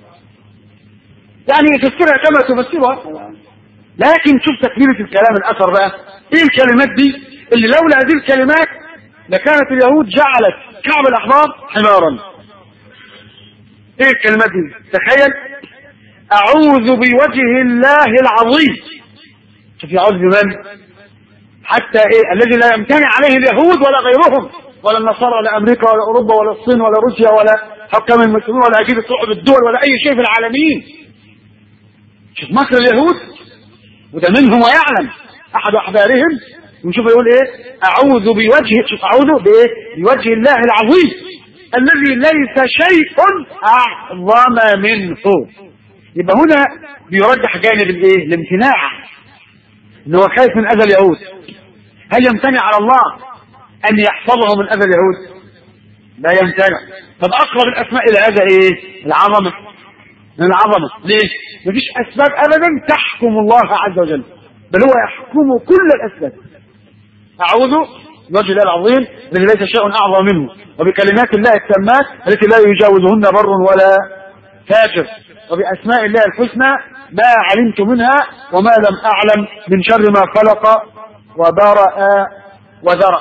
يعني تفسرها كما تفسرها لكن شوف تكملة الكلام الاثر بقى ايه الكلمات دي اللي لولا هذه الكلمات لكانت اليهود جعلت كعب الاحبار حمارا ايه الكلمات دي تخيل اعوذ بوجه الله العظيم شوف يعوذ بمن حتى ايه الذي لا يمتنع عليه اليهود ولا غيرهم ولا النصارى ولا امريكا ولا اوروبا ولا الصين ولا روسيا ولا حكام المسلمين ولا اجهزه صحب الدول ولا اي شيء في العالمين شوف مكر اليهود وده منهم ويعلم احد احبارهم ونشوف يقول ايه اعوذ بوجه شوف اعوذ بايه بوجه الله العظيم الذي ليس شيء اعظم منه يبقى هنا بيرجح جانب الايه الامتناع ان هو خايف من اذى اليهود هل يمتنع على الله ان يحفظه من اذى اليهود لا يمتنع طب اقرب الاسماء الى هذا ايه العظمه من العظمه ليه مفيش اسباب ابدا تحكم الله عز وجل بل هو يحكم كل الاسباب اعوذ بوجه الله العظيم الذي ليس شيء اعظم منه وبكلمات الله التامات التي لا يجاوزهن بر ولا فاجر وباسماء الله الحسنى ما علمت منها وما لم اعلم من شر ما خلق وبرأ وذرأ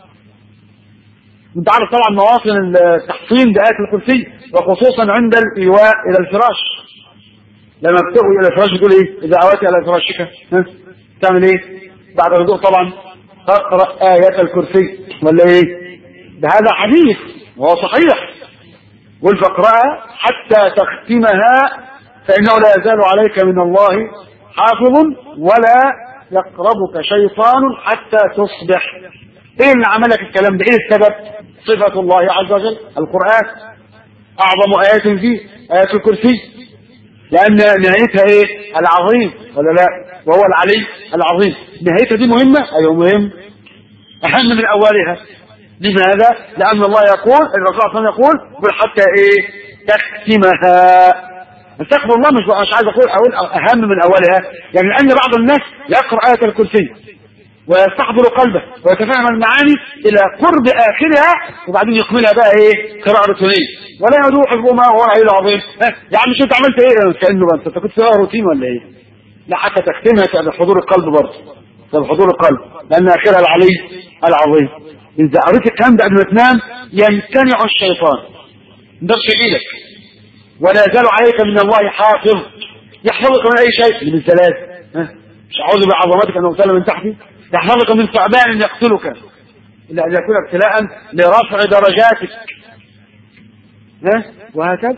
انت عارف طبعا مواطن التحصين بآيات الكرسي وخصوصا عند الإيواء إلى الفراش لما بتأوي إلى الفراش تقول إيه إذا أويت إلى فراشك ها تعمل إيه بعد الهدوء طبعا تقرأ آيات الكرسي ولا إيه ده هذا حديث وهو صحيح قل فاقرأها حتى تختمها فإنه لا يزال عليك من الله حافظ ولا يقربك شيطان حتى تصبح ايه اللي عملك الكلام ده ايه السبب صفة الله عز وجل القرآن اعظم ايات فيه ايات الكرسي لان نهايتها ايه العظيم ولا لا وهو العلي العظيم نهايتها دي مهمة ايوه مهم اهم من اولها لماذا لان الله يقول الرسول صلى الله عليه وسلم يقول قل حتى ايه تختمها استغفر الله مش مش عايز اقول اقول اهم من اولها يعني لان بعض الناس يقرا ايه الكرسي ويستحضر قلبه ويتفهم المعاني الى قرب اخرها وبعدين يكملها بقى ايه قراءه روتينيه ولا يدعو حفظهما وهو العلي العظيم يا عم شو انت عملت ايه كانه بقى انت كنت فيها روتين ولا ايه لا حتى تختمها تبقى بحضور القلب برضه تبقى بحضور القلب لان اخرها العلي العظيم اذا قريت الكلام ده قبل ما تنام يمتنع الشيطان ما يجيلك ولا يزال عليك من الله حافظ يحفظك من اي شيء من الزلازل مش اعوذ بعظمتك ان اغتال من تحتي يحفظك من ثعبان يقتلك الا ان يكون ابتلاء لرفع درجاتك ها وهكذا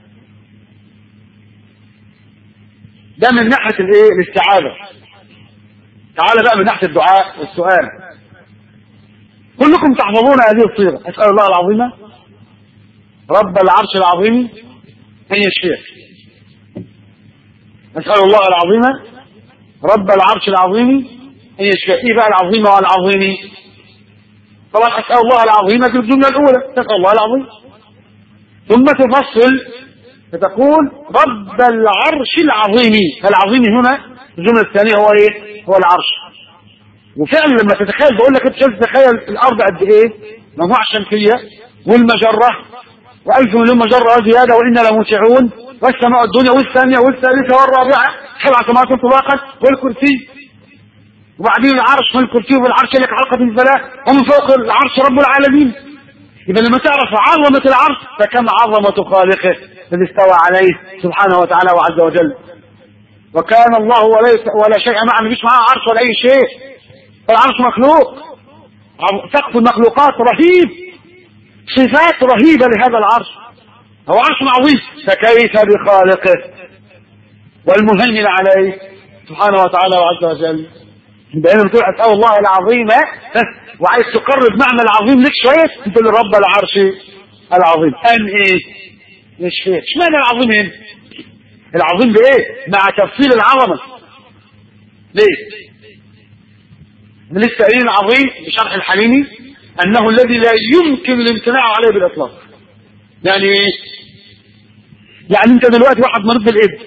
ده من ناحيه الايه الاستعاذه تعال بقى من ناحيه الدعاء والسؤال كلكم تحفظون هذه الصيغه اسال الله العظيم رب العرش العظيم ان يشفيك اسال الله العظيم رب العرش العظيم ان يشفيك ايه بقى العظيم والعظيم طبعا اسال الله العظيم في الجمله الاولى تسال الله العظيم ثم تفصل فتقول رب العرش العظيم العظيم هنا الجمله الثانيه هو ايه هو العرش وفعلا لما تتخيل بقول لك انت شايف تتخيل الارض قد ايه مجموعه شمسيه والمجره والف مليون مجره زياده وانا لموسعون والسماء الدنيا والثانيه والثالثه والرابعه سبع سماوات طباقا والكرسي وبعدين العرش والكرسي والعرش لك حلقه الفلاح ومن فوق العرش رب العالمين يبقى لما تعرف عظمه العرش فكم عظمه خالقه الذي استوى عليه سبحانه وتعالى وعز وجل وكان الله وليس ولا شيء معه مفيش معاه عرش ولا اي شيء العرش مخلوق سقف المخلوقات رهيب صفات رهيبة لهذا العرش هو عرش عظيم فكيف بخالقه والمهيمن عليه سبحانه وتعالى وعز وجل بين بتقول اسال الله العظيم وعايز تقرب معنى العظيم لك شويه تقول رب العرش العظيم ان ايه مش فيه اشمعنى العظيم هنا العظيم بايه مع تفصيل العظمه ليه من لسه قايلين العظيم بشرح الحليمي انه الذي لا يمكن الامتناع عليه بالاطلاق يعني ايه يعني انت دلوقتي واحد مريض بالايدز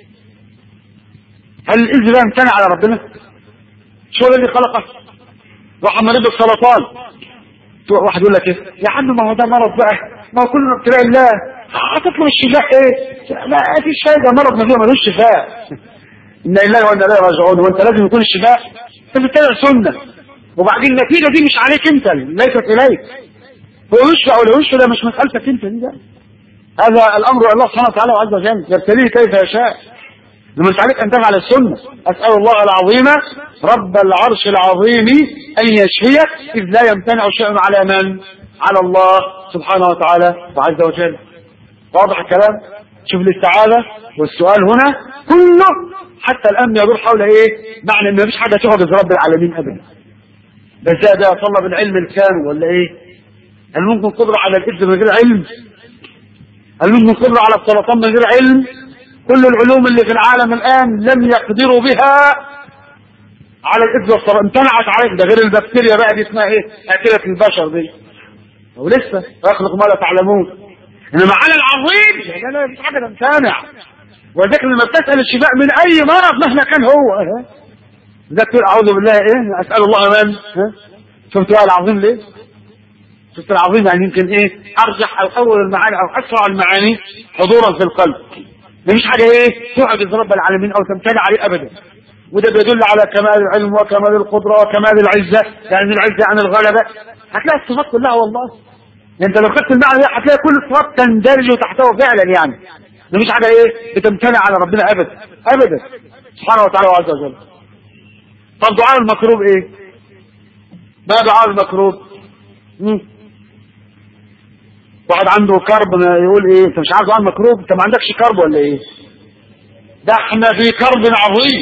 هل الايدز ده يمتنع على ربنا شو الذي خلقه واحد مريض بالسرطان واحد يقول لك ايه يا عم ما هو ده مرض بقى ما هو كله ابتلاء الله هتطلب الشفاء ايه لا فيش شيء ده مرض ما فيه ملوش شفاء انا لله وانا اليه راجعون وانت لازم يكون الشفاء انت بتتبع سنه وبعدين النتيجه دي مش عليك انت ليست اليك هو يشفع ولا يشفع ده مش مسالتك انت دي ده هذا الامر الله سبحانه وتعالى عز وجل يبتليه كيف يشاء لما انت عليك ان تفعل السنه اسال الله العظيم رب العرش العظيم ان يشفيك اذ لا يمتنع شيء على من؟ على الله سبحانه وتعالى وعز وجل واضح الكلام؟ شوف الاستعاذه والسؤال هنا كله حتى الان يدور حول ايه؟ معنى ان مفيش حاجه تحدث رب العالمين ابدا ده ازاي ده يطلب العلم الكامل ولا ايه؟ هل ممكن قدره على الاذن من غير علم؟ هل ممكن قدره على السرطان من غير علم؟ كل العلوم اللي في العالم الآن لم يقدروا بها على الإذن والصراحة امتنعت عليك ده غير البكتيريا بقى دي اسمها ايه أكلة البشر دي ولسه يخلق ما لا تعلمون إنما على العظيم لا لا مفيش حاجة تمتنع ولذلك لما بتسأل الشفاء من أي مرض مهما كان هو ده تقول أعوذ بالله إيه أسأل الله من ها شفت بقى العظيم ليه؟ شفت العظيم يعني يمكن إيه أرجح أو أول المعاني أو أسرع المعاني حضورا في القلب مفيش حاجة ايه تعجز رب العالمين او تمتنع عليه ابدا وده بيدل على كمال العلم وكمال القدرة وكمال العزة يعني العزة عن الغلبة هتلاقي الصفات كلها والله انت لو خدت المعنى ده هتلاقي كل الصفات تندرج تحته فعلا يعني مفيش حاجة ايه بتمتنع على ربنا ابدا ابدا سبحانه وتعالى وعز وجل طب دعاء المكروب ايه ما دعاء المكروب مم. واحد عنده كرب يقول ايه انت مش عارف دعاء المكروب انت ما عندكش كرب ولا ايه ده احنا في كرب عظيم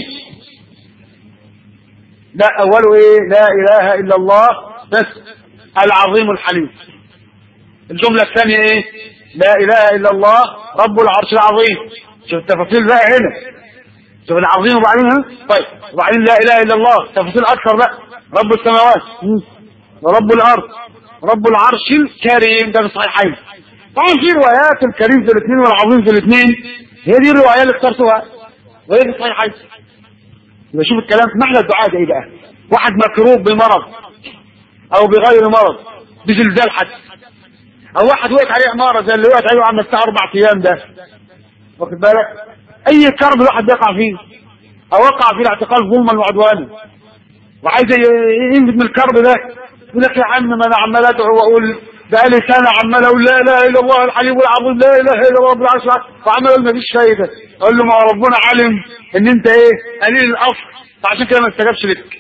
لا اوله ايه لا اله الا الله بس العظيم الحليم الجملة الثانية ايه لا اله الا الله رب العرش العظيم شوف التفاصيل بقى هنا شوف العظيم وبعدين طيب وبعدين لا اله الا الله تفاصيل اكثر بقى رب السماوات ورب الارض رب العرش الكريم ده في الصحيحين طبعا في روايات الكريم في الاثنين والعظيم في الاثنين هي دي الروايات اللي اخترتوها وهي في الصحيحين يبقى شوف الكلام معنى الدعاء ده ايه بقى واحد مكروب بمرض او بغير مرض بزلزال حتى او واحد وقعت عليه عماره زي اللي وقعت عليه عم الساعه اربع ايام ده واخد بالك اي كرب الواحد بيقع فيه او وقع في الاعتقال ظلما وعدوانا وعايز ينجد من الكرب ده يقول لك يا عم ما انا عمال ادعو واقول بقالي سنه عمال اقول لا اله الا الله الحليم العظيم لا اله الا الله رب العرش وعمال اقول مفيش فايده اقول له ما هو ربنا علم ان انت ايه قليل الاصل فعشان كده ما استجابش لك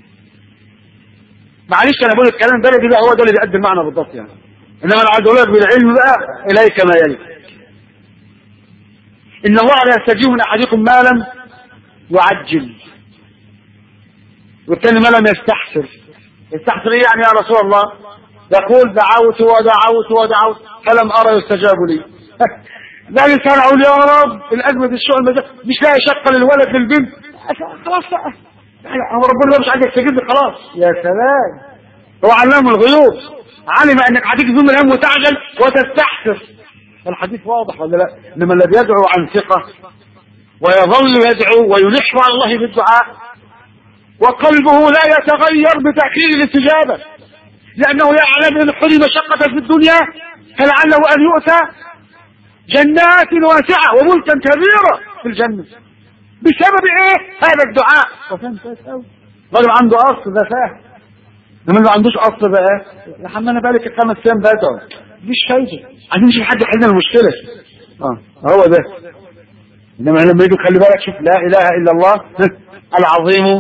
معلش انا بقول الكلام ده ده هو ده اللي بيأدي المعنى بالضبط يعني انما انا عايز اقول لك بالعلم بقى اليك ما يلي ان الله لا يستجيب من احدكم ما لم يعجل والثاني ما لم يستحسر يستحسر ايه يعني يا رسول الله يقول دعوت ودعوت ودعوت فلم ارى يستجاب لي لا لسان اقول يا رب الازمه دي الشغل مش لاقي شقه للولد للبنت خلاص بقى هو ربنا مش عايز يستجيب لي خلاص يا سلام هو علام الغيوب علم انك هتيجي ذم الهم وتعجل وتستحسر الحديث واضح ولا لا انما الذي يدعو عن ثقه ويظل يدعو ويلح على الله بالدعاء وقلبه لا يتغير بتاخير الاستجابه لانه يعلم ان حرم مشقه في الدنيا فلعله ان يؤتى جنات واسعه وملكا كبيرا في الجنه بسبب ايه هذا الدعاء وفهم كويس قوي راجل عنده اصل ده فاهم انما اللي ما عندوش اصل بقى يا عم انا بقالي خمس ايام بدعو مفيش فايده عايزين نشوف حد يحل لنا المشكله اه هو ده انما لما يجوا خلي بالك شوف لا اله الا الله العظيم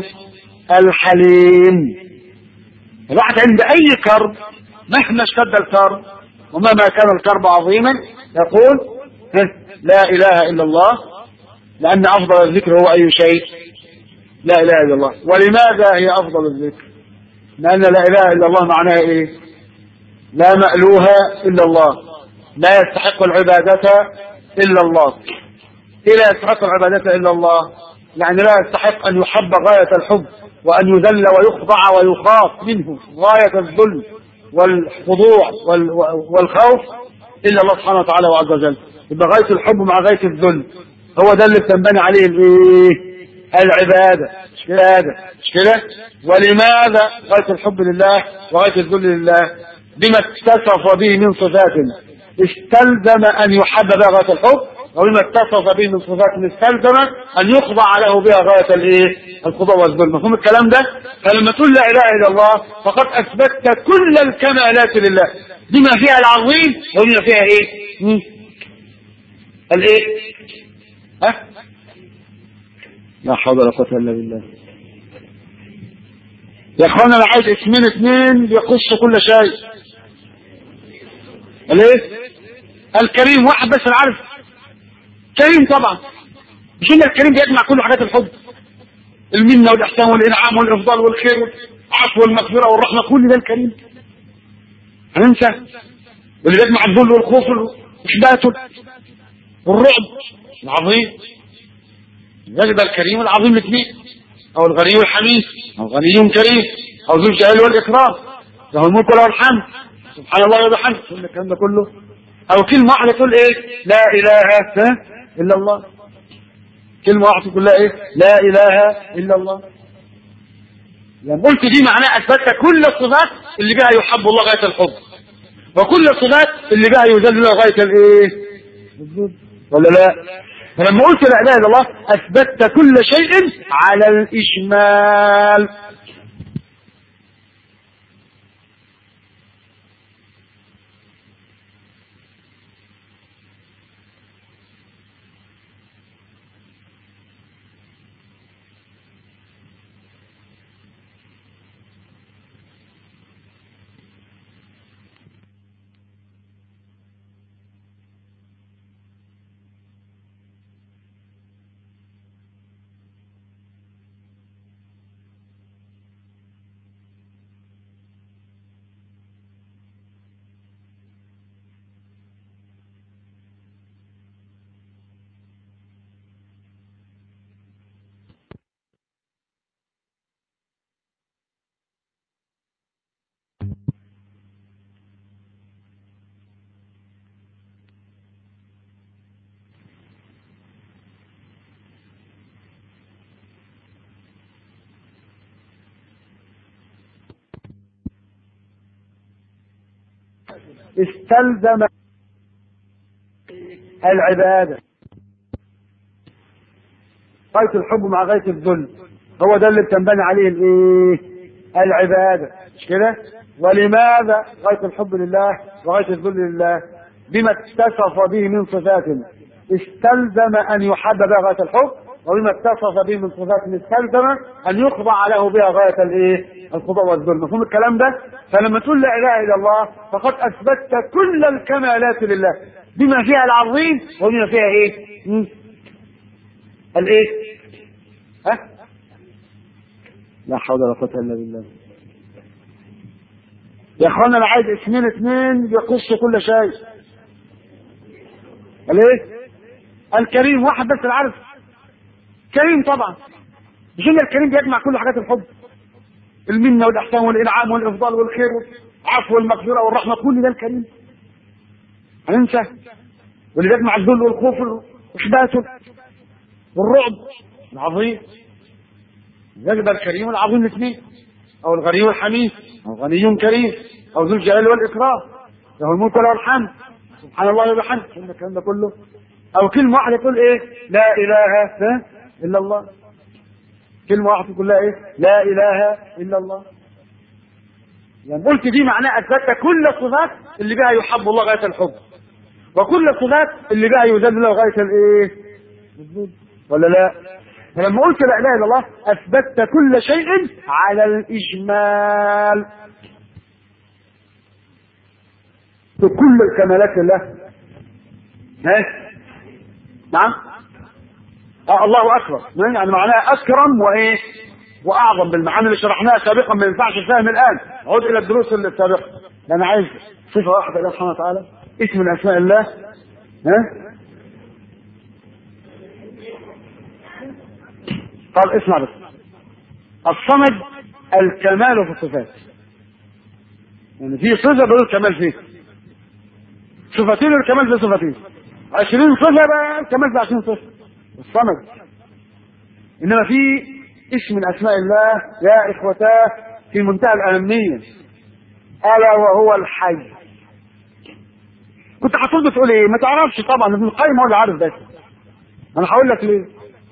الحليم الواحد عند اي كرب مهما اشتد الكرب ومهما كان الكرب عظيما يقول لا اله الا الله لان افضل الذكر هو اي شيء لا اله الا الله ولماذا هي افضل الذكر لان لا اله الا الله معناها ايه لا مألوه الا الله لا يستحق العبادة الا الله إيه لا يستحق العبادة الا الله يعني لا يستحق ان يحب غاية الحب وان يذل ويخضع ويخاف منه غاية الذل والخضوع والخوف الا الله سبحانه وتعالى وعز وجل يبقى غاية الحب مع غاية الذل هو ده اللي بتنبني عليه الايه العبادة مش كده مش كده ولماذا غاية الحب لله وغاية الذل لله بما اتصف به من صفات استلزم ان يحب بها غاية الحب وبما اتصف به من صفات استلزم ان يخضع له بها غاية الايه الخضوع والذل مفهوم الكلام ده فلما تقول لا اله الا الله فقد اثبتت كل الكمالات لله بما فيها العظيم وبما فيها ايه الايه ها لا حول ولا قوة الا بالله يا اخوانا انا عايز اسمين اثنين يقصوا كل شيء الايه الكريم واحد بس انا عارف كريم طبعا مش ان الكريم بيجمع كل حاجات الحب المنه والاحسان والانعام والافضال والخير والعفو والمغفره والرحمه كل ده الكريم هننسى واللي بيجمع الذل والخوف والاحباط والرعب العظيم يجب الكريم العظيم الاثنين او الغني والحميد او غني كريم او ذو الجلال والاكرام له الملك وله الحمد سبحان الله وبحمده كل الكلام ده كله او كلمه واحده تقول ايه لا اله الا الله كلمه واحده تقول لها ايه لا اله الا الله لما قلت دي معناها اثبتت كل الصفات اللي بها يحب الله غايه الحب وكل الصفات اللي بها يذل له غايه الايه ولا لا فلما قلت لا اله الا الله اثبتت كل شيء على الاجمال استلزم العبادة غاية الحب مع غاية الذل هو ده اللي بتنبني عليه الايه العبادة مش كده ولماذا غاية الحب لله وغاية الذل لله بما اتصف به من صفات استلزم ان يحب بها غاية الحب وبما اتصف به من صفات استلزم ان يخضع له بها غاية الايه الخضوع والذل مفهوم الكلام ده فلما تقول لا اله الا الله فقد اثبتت كل الكمالات لله بما فيها العظيم وبما فيها ايه مم. الايه ها لا حول ولا قوه الا بالله يا اخوانا انا عايز اسمين اثنين يقصوا كل شيء الايه الكريم واحد بس العارف كريم طبعا مش ان الكريم بيجمع كل حاجات الحب المنه والاحسان والانعام والافضال والخير والعفو والمغفره والرحمه كل ده الكريم هننسى واللي بيجمع الذل والخوف واحباته والرعب العظيم يجب الكريم والعظيم الاثنين او الغني والحميد او غني كريم او ذو الجلال والاكرام له الملك وله الحمد سبحان الله وبحمده قلنا الكلام ده كله او كلمه واحده تقول ايه لا اله الا الله كلمه واحده تقول لها ايه لا اله الا الله يعني قلت دي معناها اثبتت كل الصفات اللي بها يحب الله غايه الحب وكل الصفات اللي بها يذل له غايه الايه ولا لا فلما قلت لا اله الا الله اثبتت كل شيء على الاجمال بكل الكمالات لله ها نعم آه الله اكبر يعني معناها اكرم وايه واعظم بالمعاني اللي شرحناها سابقا ما ينفعش الفهم الان عود الى الدروس السابقه انا عايز صفه واحده لله سبحانه وتعالى اسم من اسماء الله ها قال اسمع بس الصمد الكمال في الصفات يعني في صفه بدون كمال فيه صفتين الكمال في صفتين عشرين صفه بقى الكمال في عشرين صفه الصمد انما في اسم من اسماء الله يا اخوتاه في منتهى الاهميه الا وهو الحي كنت هتقول بتقول ايه ما تعرفش طبعا ابن القيم هو اللي عارف بس انا هقول لك ليه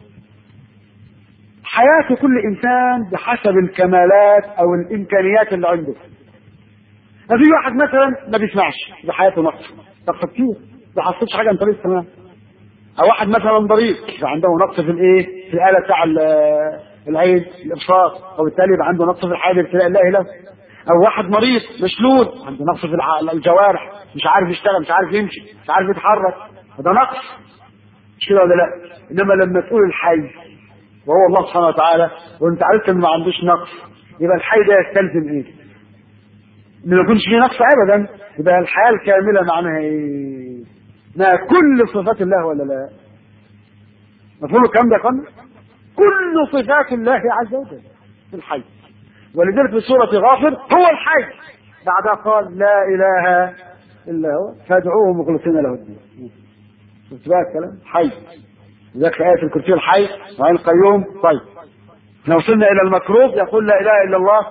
حياة كل إنسان بحسب الكمالات أو الإمكانيات اللي عنده. ففي واحد مثلا ما بيسمعش بحياته نقص، نقص كتير، ما حصلش حاجة عن طريق السماع. أو واحد مثلا ضرير عنده نقص في الإيه؟ في الآلة بتاع العين، الإبصار، وبالتالي يبقى عنده نقص في الحاجة ابتلاء الله له. أو واحد مريض مشلول عنده نقص في الجوارح، مش عارف يشتغل، مش عارف يمشي، مش عارف يتحرك، ده نقص. مش كده ولا لا؟ إنما لما تقول الحي وهو الله سبحانه وتعالى وانت عرفت ان ما عندوش نقص يبقى الحي ده يستلزم ايه؟ ان ما يكونش فيه نقص ابدا يبقى الحياه الكامله معناها ايه؟ ما كل صفات الله ولا لا؟ مفهوم الكلام ده يا اخوانا؟ كل صفات الله عز وجل في الحي ولذلك في سوره غافر هو الحي بعدها قال لا اله الا هو فادعوه مخلصين له الدين شفت بقى الكلام؟ حي ذاك آية الكرسي الحي وعين القيوم طيب لو وصلنا إلى المكروب يقول لا إله إلا الله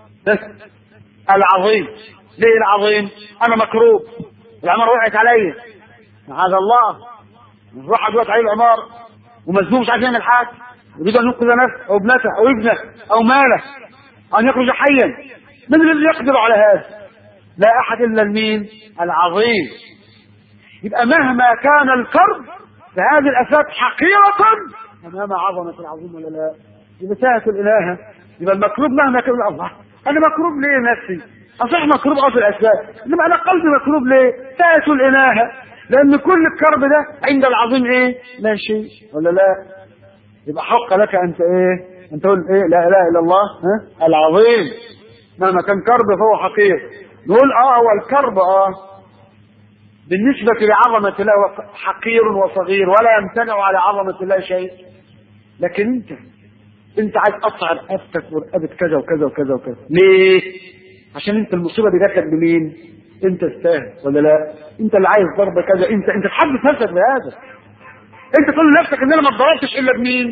العظيم ليه العظيم؟ أنا مكروب العمارة وقعت عليا معاذ الله راح دلوقتي عليه العمارة ومزنوق مش عارف يعمل حاجة يريد أن ينقذ نفسه أو ابنته أو ابنه أو ماله أن يخرج حيا من الذي يقدر على هذا؟ لا أحد إلا المين؟ العظيم يبقى مهما كان الكرب فهذه الأسباب حقيرة أمام عظمة العظيم ولا لا؟ يبقى ساعة الإله يبقى المكروب مهما كان الله أنا مكروب ليه نفسي؟ أصح مكروب أو في الأسباب إنما أنا قلبي مكروب ليه؟ ساعة الإله لأن كل الكرب ده عند العظيم إيه؟ لا شيء ولا لا؟ يبقى حق لك أنت إيه؟ أن تقول إيه؟ لا إله إلا الله ها؟ العظيم مهما كان كرب فهو حقير نقول اه هو الكرب اه بالنسبة لعظمة الله حقير وصغير ولا يمتنع على عظمة الله شيء لكن انت انت عايز تقطع رقبتك ورقبة كذا وكذا وكذا وكذا ليه؟ عشان انت المصيبة دي جاتلك بمين؟ انت تستاهل ولا لا؟ انت اللي عايز ضرب كذا انت انت تحدث نفسك بهذا انت تقول لنفسك ان انا ما اتضربتش الا بمين؟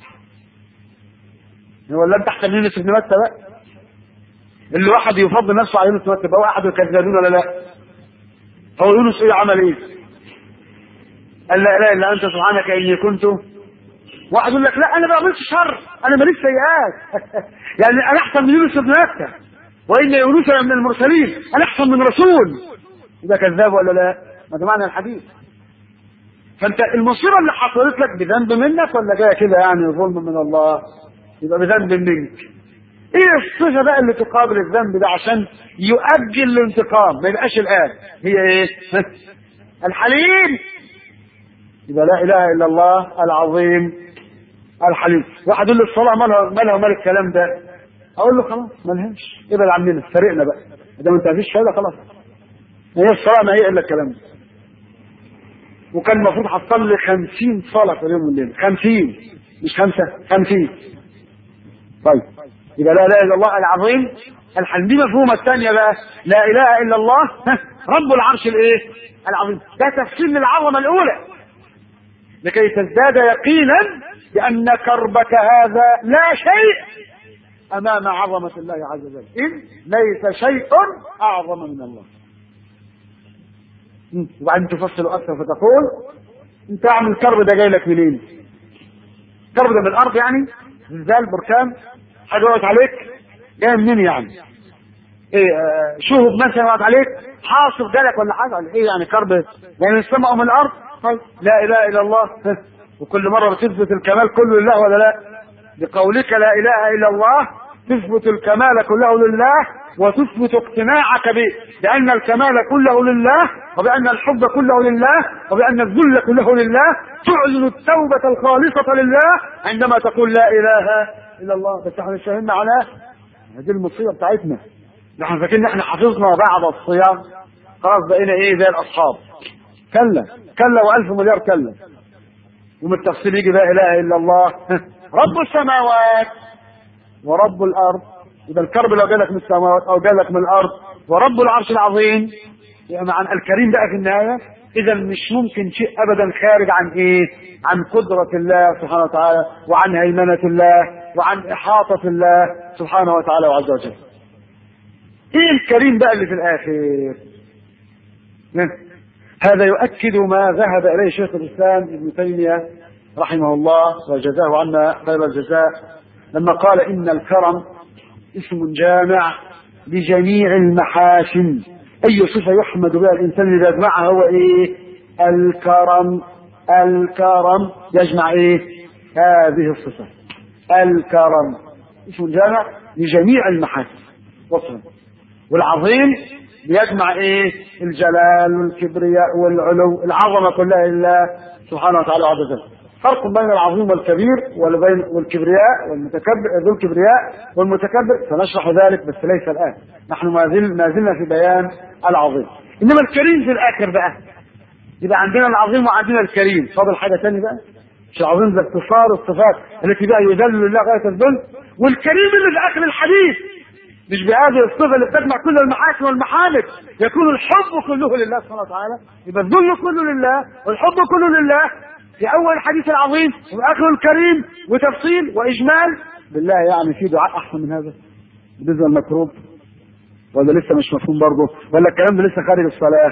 ولا انت احسن من يونس بن متى بقى؟ اللي واحد يفضل نفسه على يونس بن متى بقى واحد يكذبون ولا لا؟ هو يونس ايه عمل ايه؟ قال لا اله الا انت سبحانك اني كنت واحد يقول لك لا انا ما بعملش شر انا ماليش سيئات يعني انا احسن من يونس بن مكه وان يونس من المرسلين انا احسن من رسول يبقى كذاب ولا لا؟ ما ده معنى الحديث فانت المصيبه اللي حصلت لك بذنب منك ولا جايه كده يعني ظلم من الله يبقى بذنب منك ايه الصفه بقى اللي تقابل الذنب ده عشان يؤجل الانتقام ما يبقاش الان هي ايه الحليم يبقى لا اله الا الله العظيم الحليم واحد يقول لي الصلاه مالها مالها ومال الكلام ده اقول له خلاص مالهاش ابعد عننا فرقنا بقى ده انت مفيش فايده خلاص هي الصلاه ما هي الا الكلام ده وكان المفروض هتصلي 50 صلاه في اليوم والليله 50 مش خمسه 50 طيب يبقى لا اله الا الله العظيم الحليم دي مفهومه الثانيه بقى لا اله الا الله رب العرش الايه العظيم ده تفسير للعظمه الاولى لكي تزداد يقينا بان كربك هذا لا شيء امام عظمه الله عز وجل اذ ليس شيء اعظم من الله وبعدين تفصل اكثر فتقول انت اعمل الكرب ده جاي لك منين؟ الكرب ده من الارض يعني؟ زلزال بركان حاجه وقعت عليك جاي منين يعني؟ ايه آه شهب مثلا وقعت عليك حاصف جالك ولا حاجه ولا ايه يعني كرب يعني من السماء ومن الارض؟ طيب لا اله الا الله وكل مره بتثبت الكمال كله لله ولا لا؟ بقولك لا اله الا الله تثبت الكمال كله لله وتثبت اقتناعك به بأن الكمال كله لله وبأن الحب كله لله وبأن الذل كله لله تعلن التوبة الخالصة لله عندما تقول لا إله إلا الله بس احنا مش فاهمين معناه هذه المصيبة بتاعتنا نحن فاكرين احنا حفظنا بعد الصيام خلاص بقينا ايه زي الأصحاب كلا كلا وألف مليار كلا ومن التفصيل يجي لا إله إلا الله رب السماوات ورب الأرض يبقى الكرب لو جالك من السماوات او جالك من الارض ورب العرش العظيم يعني عن الكريم بقى في النهايه اذا مش ممكن شيء ابدا خارج عن ايه؟ عن قدره الله سبحانه وتعالى وعن هيمنه الله وعن احاطه الله سبحانه وتعالى وعز وجل. ايه الكريم بقى اللي في الاخر؟ هذا يؤكد ما ذهب اليه شيخ الاسلام ابن تيميه رحمه الله وجزاه عنا خير الجزاء لما قال ان الكرم اسم جامع لجميع المحاسن أي صفة يحمد بها الإنسان إذا جمعها هو إيه؟ الكرم الكرم يجمع إيه؟ هذه الصفة الكرم اسم جامع لجميع المحاسن وصفا والعظيم بيجمع إيه؟ الجلال والكبرياء والعلو العظمة كلها لله سبحانه وتعالى عز وجل فرق بين العظيم والكبير وبين والكبرياء والمتكبر ذو الكبرياء والمتكبر سنشرح ذلك بس ليس الان نحن ما زل ما زلنا في بيان العظيم انما الكريم في الاخر بقى يبقى عندنا العظيم وعندنا الكريم فاضل حاجه ثانيه بقى مش العظيم ده اختصار الصفات التي بقى يذل لله غايه الذل والكريم اللي في اخر الحديث مش بهذه الصفة اللي بتجمع كل المحاسن والمحامد يكون الحب كله لله سبحانه وتعالى يبقى الذل كله لله والحب كله لله في اول الحديث العظيم واخره الكريم وتفصيل واجمال بالله يعني في دعاء احسن من هذا بالنسبه للمكروب ولا لسه مش مفهوم برضه ولا الكلام ده لسه خارج الصلاه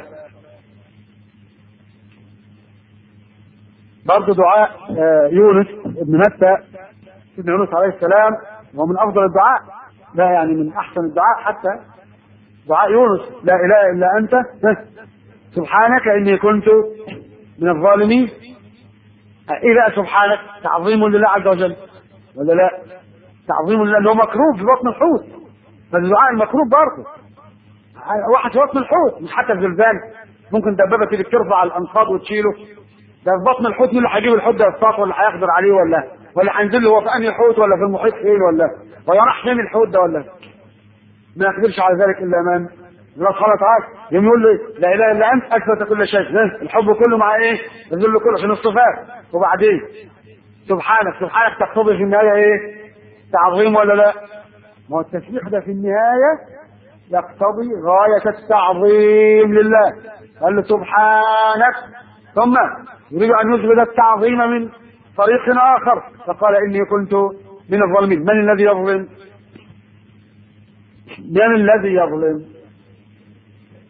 برضه دعاء يونس ابن متى ابن يونس عليه السلام هو من افضل الدعاء لا يعني من احسن الدعاء حتى دعاء يونس لا اله الا انت سبحانك اني كنت من الظالمين ايه بقى سبحانك تعظيم لله عز وجل ولا لا تعظيم لله اللي هو مكروب في بطن الحوت فالدعاء المكروب برضه واحد في بطن الحوت مش حتى الزلزال ممكن دبابه تيجي ترفع الانقاض وتشيله ده في بطن الحوت مين اللي هيجيب الحوت ده يصطاد ولا هيقدر عليه ولا ولا هينزل له هو في انهي حوت ولا في المحيط فين ولا ولا راح فين الحوت ده ولا ما يقدرش على ذلك الا من الله سبحانه وتعالى يوم يقول له لا اله الا انت اثبت كل شيء الحب كله مع ايه؟ الذل كله عشان الصفات وبعدين سبحانك سبحانك تقتضي في النهايه ايه؟ تعظيم ولا لا؟ ما هو التسبيح ده في النهايه يقتضي غايه التعظيم لله قال له سبحانك ثم يريد ان يثبت التعظيم من طريق اخر فقال اني كنت من الظالمين من الذي يظلم؟ من الذي يظلم؟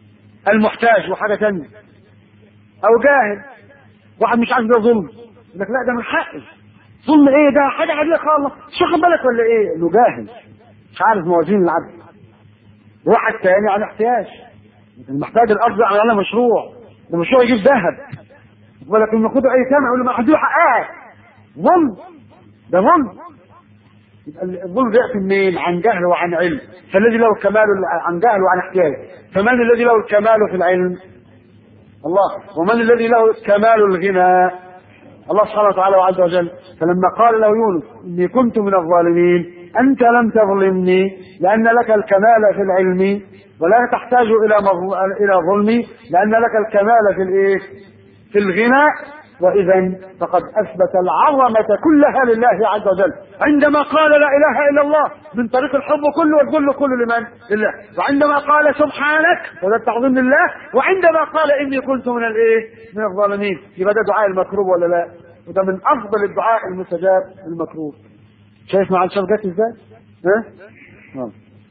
المحتاج وحاجه ثانيه او جاهل واحد مش عارف ده ظلم يقول لك لا ده من حقي ظلم ايه ده حاجه عاديه خالص مش واخد بالك ولا ايه انه جاهل مش عارف موازين العدل واحد تاني على احتياج محتاج الارض على على مشروع ده مشروع يجيب ذهب ولكن المفروض اي سامع يقول له ما هديه حقها ظلم ده ظلم يبقى الظلم بيأتي منين؟ عن جهل وعن علم فالذي له الكمال عن جهل وعن احتياج فمن الذي له الكمال في العلم؟ الله ومن الذي له كمال الغنى؟ الله سبحانه وتعالى وعز وجل فلما قال له يونس اني كنت من الظالمين انت لم تظلمني لان لك الكمال في العلم ولا تحتاج الى مظل... الى ظلمي لان لك الكمال في الايه؟ في الغنى واذا فقد اثبت العظمه كلها لله عز وجل عندما قال لا اله الا الله من طريق الحب كله والذل كله لمن؟ لله وعندما قال سبحانك وده التعظيم لله وعندما قال اني كنت من الايه؟ من الظالمين يبقى ده دعاء المكروب ولا لا؟ وده من افضل الدعاء المستجاب المكروب شايف مع الشركات ازاي؟ ها؟ نعم.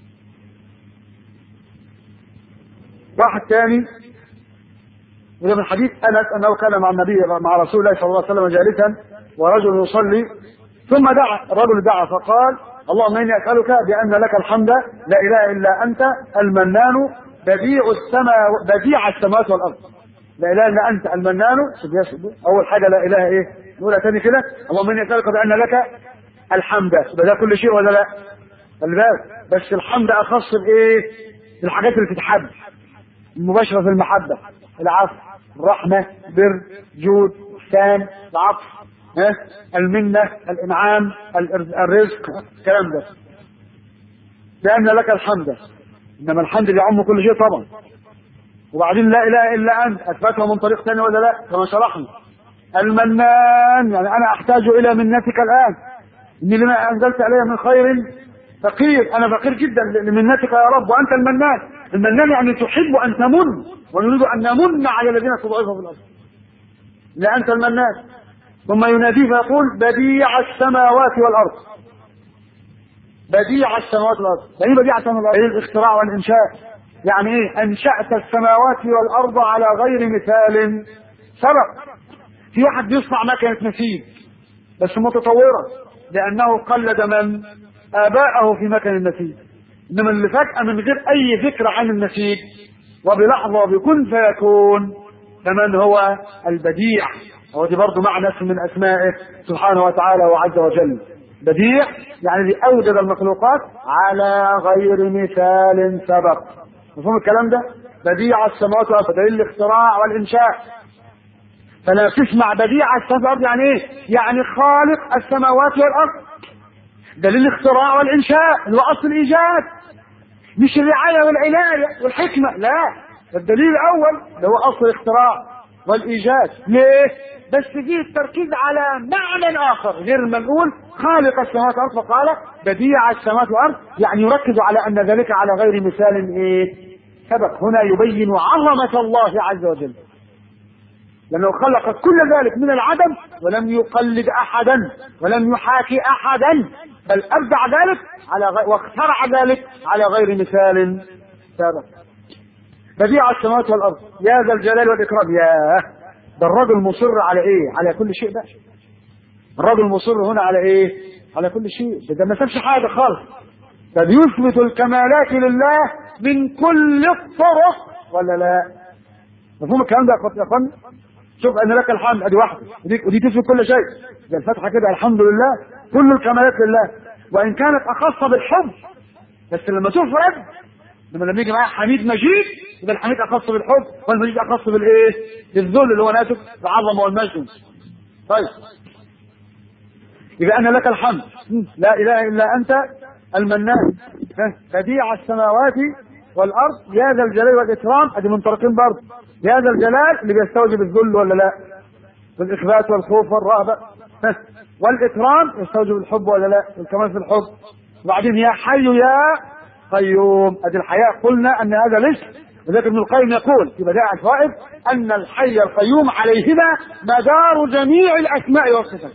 واحد ثاني وده من حديث انس انه كان مع النبي مع رسول الله صلى الله عليه وسلم جالسا ورجل يصلي ثم دعا الرجل دعا فقال اللهم اني اسالك بان لك الحمد لا اله الا انت المنان بديع السماء بديع السماوات والارض لا اله الا انت المنان اول حاجه لا اله ايه نقولها تاني كده اللهم اني اسالك بان لك الحمد يبقى ده كل شيء ولا لا خلي بالك بس الحمد اخص بايه بالحاجات اللي تتحب المباشره في المحبه العفو الرحمة بر جود إحسان العطف ها المنة الإنعام الرزق الكلام ده لأن لك الحمد إنما الحمد بيعم كل شيء طبعا وبعدين لا إله إلا أنت أثبتها من طريق ثاني ولا لا كما شرحنا المنان يعني أنا أحتاج إلى منتك الآن إني لما أنزلت علي من خير فقير أنا فقير جدا لمنتك يا رب وأنت المنان المنان يعني تحب أن تمن ونريد أن نمن على الذين استضعفوا في الأرض لا أنت المنان ثم يناديه فيقول بديع السماوات والأرض بديع السماوات والأرض يعني بديع السماوات والأرض إيه الاختراع والإنشاء يعني إيه أنشأت السماوات والأرض على غير مثال سبق في واحد بيصنع مكنة نسيج بس متطورة لأنه قلد من آباءه في مكن النسيج إنما اللي فجأة من غير أي فكرة عن النسيج وبلحظة بكن فيكون فمن هو البديع هو دي برضه معنى اسم من أسمائه سبحانه وتعالى وعز وجل بديع يعني اللي أوجد المخلوقات على غير مثال سبق مفهوم الكلام ده بديع السماوات والأرض دليل الاختراع والإنشاء فلا تسمع بديع السماوات والأرض يعني إيه؟ يعني خالق السماوات والأرض دليل الاختراع والإنشاء اللي هو أصل الإيجاد مش الرعاية والعناية والحكمة لا الدليل الأول اللي هو أصل الاختراع والإيجاد ليه؟ بس فيه التركيز على معنى آخر غير ما نقول خالق السماوات والأرض فقال بديع السماوات والأرض يعني يركز على أن ذلك على غير مثال إيه؟ سبق هنا يبين عظمة الله عز وجل لأنه خلق كل ذلك من العدم ولم يقلد أحدا ولم يحاكي أحدا بل أبدع ذلك على غير واخترع ذلك على غير مثال سابق بديع السماوات والأرض يا ذا الجلال والإكرام يا ده الرجل مصر على إيه؟ على كل شيء بقى الرجل مصر هنا على إيه؟ على كل شيء ده, ده ما سابش حاجة خالص ده بيثبت الكمالات لله من كل الطرق ولا لا؟ مفهوم الكلام ده يا اخوان؟ شوف ان لك الحمد ادي واحده ودي, ودي تثبت كل شيء ده الفتحه كده الحمد لله كل الكمالات لله وان كانت اخص بالحب بس لما تفرد لما لما يجي معايا حميد مجيد يبقى الحميد اخص بالحب والمجيد اخص بالايه؟ بالذل اللي هو ناتج العظمه والمجد طيب اذا انا لك الحمد لا اله الا انت المنان بديع السماوات والارض يا ذا الجلال والاكرام ادي من طرفين برضه يا ذا الجلال اللي بيستوجب الذل ولا لا؟ والاخبات والخوف والرهبه والاكرام يستوجب الحب ولا لا؟ والكمال في الحب وبعدين يا حي يا قيوم ادي الحياء قلنا ان هذا الاسم وذلك ابن القيم يقول في بدائع الفوائد ان الحي القيوم عليهما مدار جميع الاسماء والصفات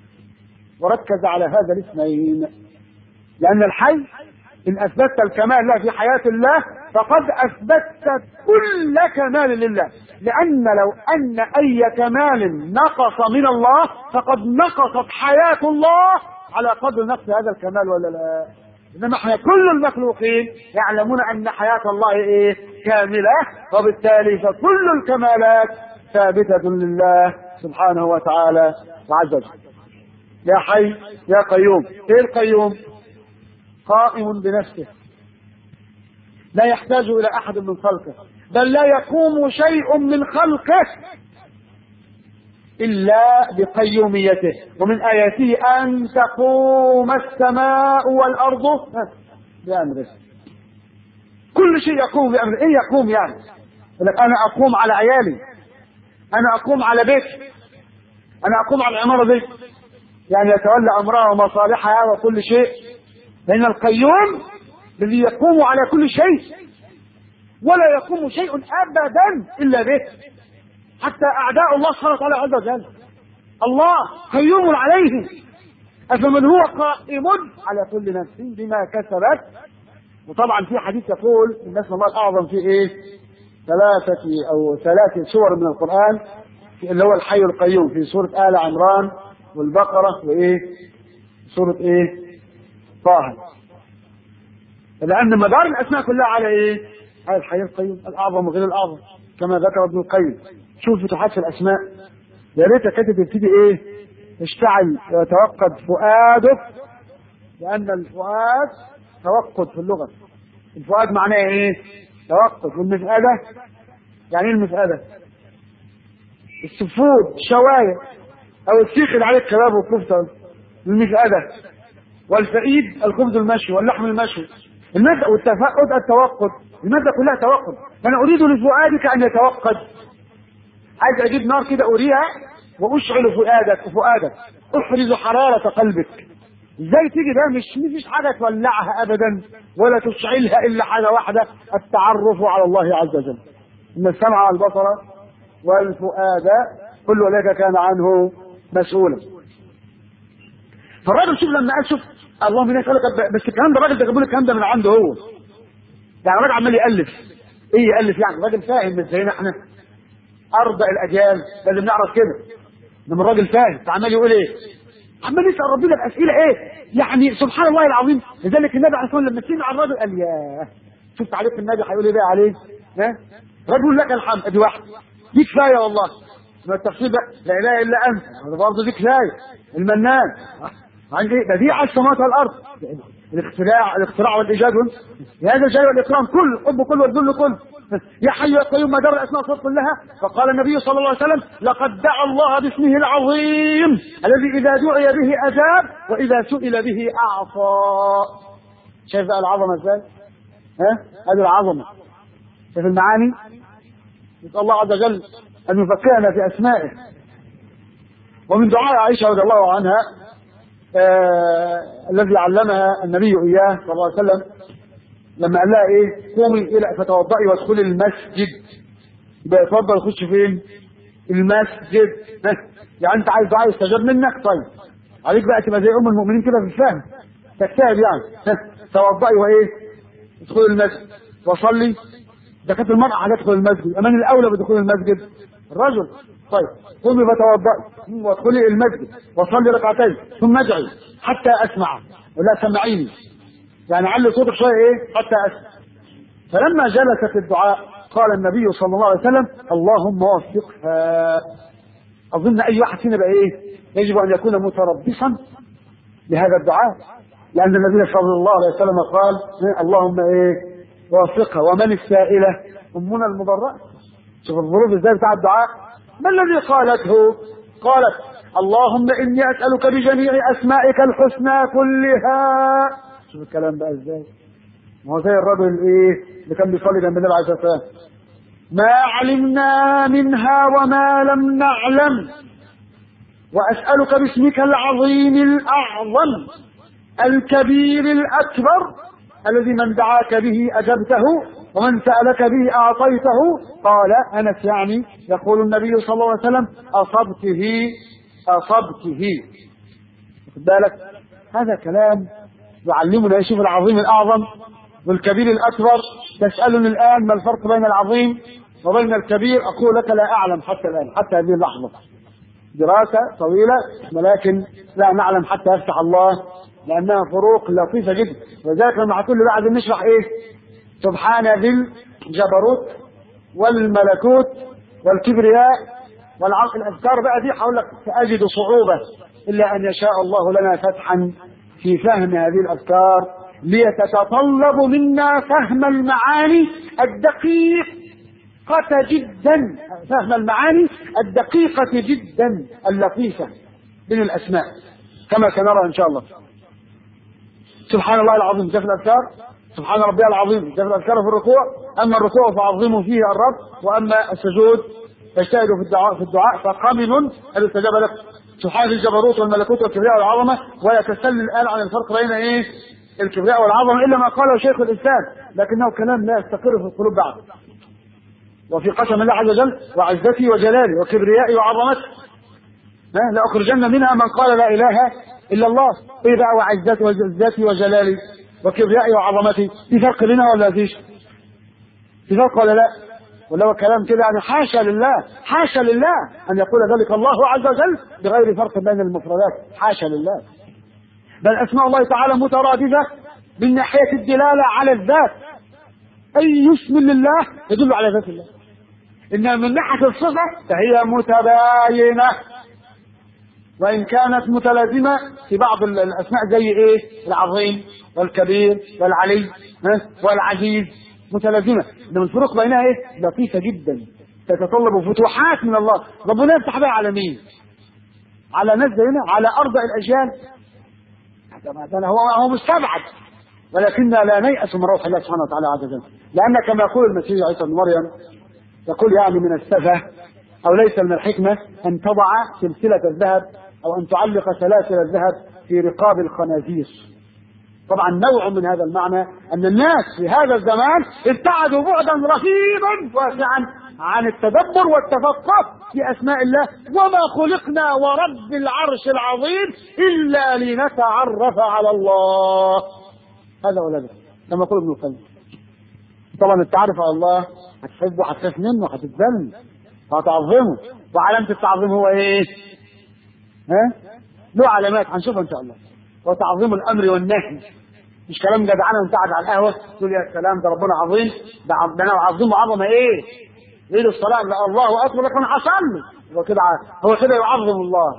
وركز على هذا الاسمين لان الحي ان اثبتت الكمال له في حياه الله فقد أثبتت كل كمال لله لأن لو أن أي كمال نقص من الله فقد نقصت حياة الله على قدر نقص هذا الكمال ولا لا إنما احنا كل المخلوقين يعلمون أن حياة الله إيه كاملة وبالتالي فكل الكمالات ثابتة لله سبحانه وتعالى وعز وجل يا حي يا قيوم ايه القيوم قائم بنفسه لا يحتاج الى احد من خلقه بل لا يقوم شيء من خلقه الا بقيوميته ومن اياته ان تقوم السماء والارض بامره كل شيء يقوم بامره ايه يقوم يعني لك انا اقوم على عيالي انا اقوم على بيتي انا اقوم على العماره دي يعني يتولى امرها ومصالحها وكل شيء لان القيوم الذي يقوم على كل شيء ولا يقوم شيء ابدا الا به حتى اعداء الله سبحانه وتعالى عز وجل الله قيوم عليهم افمن هو قائم على كل نفس بما كسبت وطبعا في حديث يقول ان اسم الله الاعظم في ايه ثلاثة او ثلاث سور من القرآن اللي هو الحي القيوم في سورة آل عمران والبقرة وايه سورة ايه طه لأن مدار الأسماء كلها على إيه؟ على الحي القيوم الأعظم وغير الأعظم كما ذكر ابن القيم شوف فتوحات في الأسماء يا ريتها كانت تبتدي إيه؟ اشتعل ويتوقد فؤادك لأن الفؤاد توقد في اللغة الفؤاد معناه إيه؟ توقد والمفأدة يعني إيه المفأدة؟ السفود شواية أو السيخ اللي عليه الكباب والكفتة المفأدة والفئيد الخبز المشوي واللحم المشوي المادة والتفقد التوقد المادة كلها توقد فأنا أريد لفؤادك أن يتوقد عايز أجيب نار كده أريها وأشعل فؤادك فؤادك أحرز حرارة قلبك ازاي تيجي ده مش مفيش حاجة تولعها أبدا ولا تشعلها إلا حاجة واحدة التعرف على الله عز وجل إن السمع والبصر والفؤاد كل ذلك كان عنه مسؤولا فالراجل شوف لما قال شوف اللهم انك قال بس الكلام ده الراجل ده جابوا الكلام ده من عنده هو يعني الراجل عمال يالف ايه يالف يعني الراجل فاهم مش زينا احنا ارضى الاجيال لازم نعرف كده انما الراجل فاهم فعمال يقول ايه عمال يسال ربنا باسئله ايه يعني سبحان الله العظيم لذلك النبي عليه الصلاه والسلام لما سمع الراجل قال ياه شوف تعليق النبي هيقول ايه بقى عليه ها رجل لك الحمد ادي واحد دي كفايه والله ما التفصيل بقى لا اله الا انت هذا برضه دي كفايه المنان عندي بديع السماوات والارض الاختراع الاختراع والايجاد هذا الجلال والاكرام كل الحب كله والذل كله يا حي يا قيوم ما دار الاسماء والصفات كلها فقال النبي صلى الله عليه وسلم لقد دعا الله باسمه العظيم الذي اذا دعي به اجاب واذا سئل به اعطى شايف بقى العظمه ازاي؟ ها؟ هذه العظمه شايف المعاني؟ نسال الله عز وجل ان يفكرنا في اسمائه ومن دعاء عائشه رضي الله عنها آه الذي علمها النبي اياه صلى الله عليه وسلم لما قال لها ايه قومي الى فتوضئي وادخلي المسجد يبقى اتفضل خش فين المسجد يعني انت عايز دعاء يستجاب منك طيب عليك بقى تبقى زي ام المؤمنين كده في الفهم تجتهد يعني توضئي وايه ادخلي المسجد وصلي ده كانت المرأة هتدخل المسجد أمان الأولى بدخول المسجد الرجل طيب قومي فتوضئي وادخلي المسجد وصلي ركعتين ثم ادعي حتى أسمع ولا سمعيني يعني علي صوتك شوية إيه حتى أسمع فلما جلست الدعاء قال النبي صلى الله عليه وسلم اللهم وفقها أظن أي واحد فينا بقى إيه يجب أن يكون متربصا لهذا الدعاء لأن النبي صلى الله عليه وسلم قال اللهم إيه وفقها ومن السائلة أمنا المبرأة شوف الظروف ازاي بتاع الدعاء ما الذي قالته قالت اللهم إني أسألك بجميع أسمائك الحسنى كلها شوف الكلام بقى ازاي ما هو زي الرجل ايه اللي كان بيصلي جنب النبي عليه الصلاه والسلام ما علمنا منها وما لم نعلم واسالك باسمك العظيم الاعظم الكبير الاكبر الذي من دعاك به اجبته ومن سالك به اعطيته قال انس يعني يقول النبي صلى الله عليه وسلم اصبته اصبته خد بالك هذا كلام يعلمنا يشوف العظيم الاعظم والكبير الأكبر تسألني الآن ما الفرق بين العظيم وبين الكبير أقول لك لا أعلم حتى الآن حتى هذه اللحظة دراسة طويلة ولكن لا نعلم حتى يفتح الله لأنها فروق لطيفة جدا وذلك لما كل بعد نشرح إيه سبحان ذي الجبروت والملكوت والكبرياء والعقل الأذكار بقى دي هقول لك سأجد صعوبة إلا أن يشاء الله لنا فتحا في فهم هذه الأذكار ليتتطلب منا فهم المعاني الدقيق جدا فهم المعاني الدقيقة جدا اللطيفة من الأسماء كما سنرى إن شاء الله سبحان الله العظيم ده في الأذكار سبحان ربي العظيم ده في الأذكار في الركوع أما الركوع فعظموا فيه الرب وأما السجود فاجتهدوا في الدعاء في الدعاء فقامن أن يستجاب لك سبحان الجبروت والملكوت والكبرياء والعظمة ولا تسل الآن عن الفرق بين إيه الكبرياء والعظمة إلا ما قاله شيخ الإسلام لكنه كلام لا يستقر في القلوب بعد وفي قسم الله عز وجل وعزتي وجلالي وكبريائي وعظمتي لأخرجن منها من قال لا إله إلا الله إيه بقى وعزتي وعزتي وجلالي وكبريائي وعظمتي في فرق بينها ولا فيش؟ في فرق ولا لا؟ ولا هو كلام كده يعني حاشا لله حاشا لله أن يقول ذلك الله عز وجل بغير فرق بين المفردات حاشا لله بل أسماء الله تعالى مترادفة من ناحية الدلالة على الذات أي اسم لله يدل على ذات الله إنما من ناحية الصفة فهي متباينة وإن كانت متلازمة في بعض الأسماء زي إيه العظيم والكبير والعلي والعزيز متلازمة إنما الفروق بينها إيه لطيفة جدا تتطلب فتوحات من الله ربنا يفتح بها على مين على ناس زينا على أرض الأجيال هو هو مستبعد ولكننا لا نيأس من روح الله سبحانه وتعالى عز وجل لأن كما يقول المسيح عيسى بن مريم يقول يعني من السفه أو ليس من الحكمة أن تضع سلسلة الذهب أو أن تعلق سلاسل الذهب في رقاب الخنازير طبعا نوع من هذا المعنى أن الناس في هذا الزمان ابتعدوا بعدا رهيبا واسعا عن التدبر والتفقه في أسماء الله وما خلقنا ورب العرش العظيم إلا لنتعرف على الله هذا ولا ده كما يقول ابن القيم طبعا التعرف على الله هتحبه هتخاف منه هتتذل وهتعظمه وعلامة التعظيم هو ايه؟ ها؟ له علامات هنشوفها ان شاء الله وتعظيم الامر والنهي مش كلام جدعانه وانت قاعد على القهوه تقول يا سلام ده ربنا عظيم ده ده انا اعظمه عظمه ايه؟ ايه الصلاه لا الله اكبر لكن حصل هو كده هو كده يعظم الله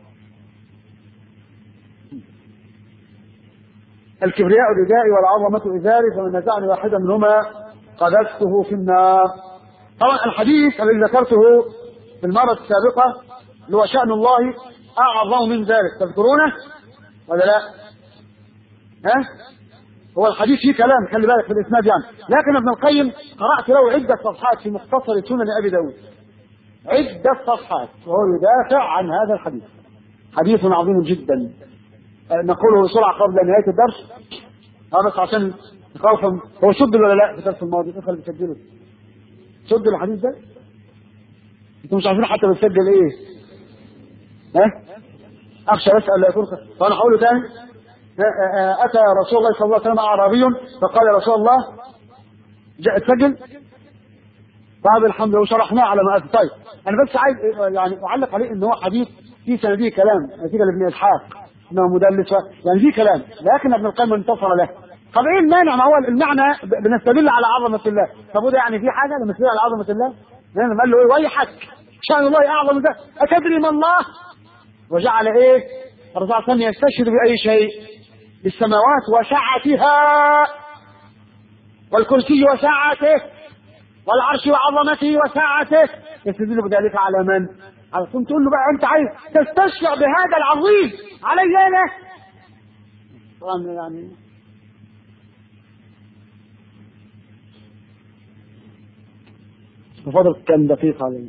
الكبرياء ردائي والعظمة إزاري فمن نزعني واحدا منهما قذفته في النار طبعا الحديث الذي ذكرته في المرة السابقة اللي هو شأن الله أعظم من ذلك تذكرونه ولا لا؟ ها؟ هو الحديث فيه كلام خلي بالك في الإسناد يعني لكن ابن القيم قرأت له عدة صفحات في مختصر سنن أبي داود عدة صفحات وهو يدافع عن هذا الحديث حديث عظيم جدا نقوله بسرعة قبل نهاية الدرس اه بس عشان خوفا هو شد ولا لا في الدرس الماضي ايه اللي بتسجله شد الحديث ده انتوا مش عارفين حتى بتسجل ايه ها اخشى اسال لا يكون فانا هقوله تاني اتى رسول الله صلى الله عليه وسلم اعرابي فقال يا رسول الله جاء تسجل بعد الحمد لله وشرحناه على ما طيب انا بس عايز يعني اعلق عليه ان هو حديث في سنديه كلام نتيجه لابن اسحاق انه مدلس يعني في كلام لكن ابن القيم انتصر له طب ايه المانع ما هو المعنى بنستدل على عظمه الله طب وده يعني في حاجه لما نستدل على عظمه الله يعني قال له ايه ويحك شان الله اعظم ده اتدري ما الله وجعل ايه الرسول صلى الله عليه وسلم يستشهد باي شيء بالسماوات وسعتها والكرسي وسعته والعرش وعظمته وسعته يستدل بذلك على من؟ على طول تقول له بقى انت عايز تستشفع بهذا العظيم علي انا طبعا يعني بفضل كم دقيقة على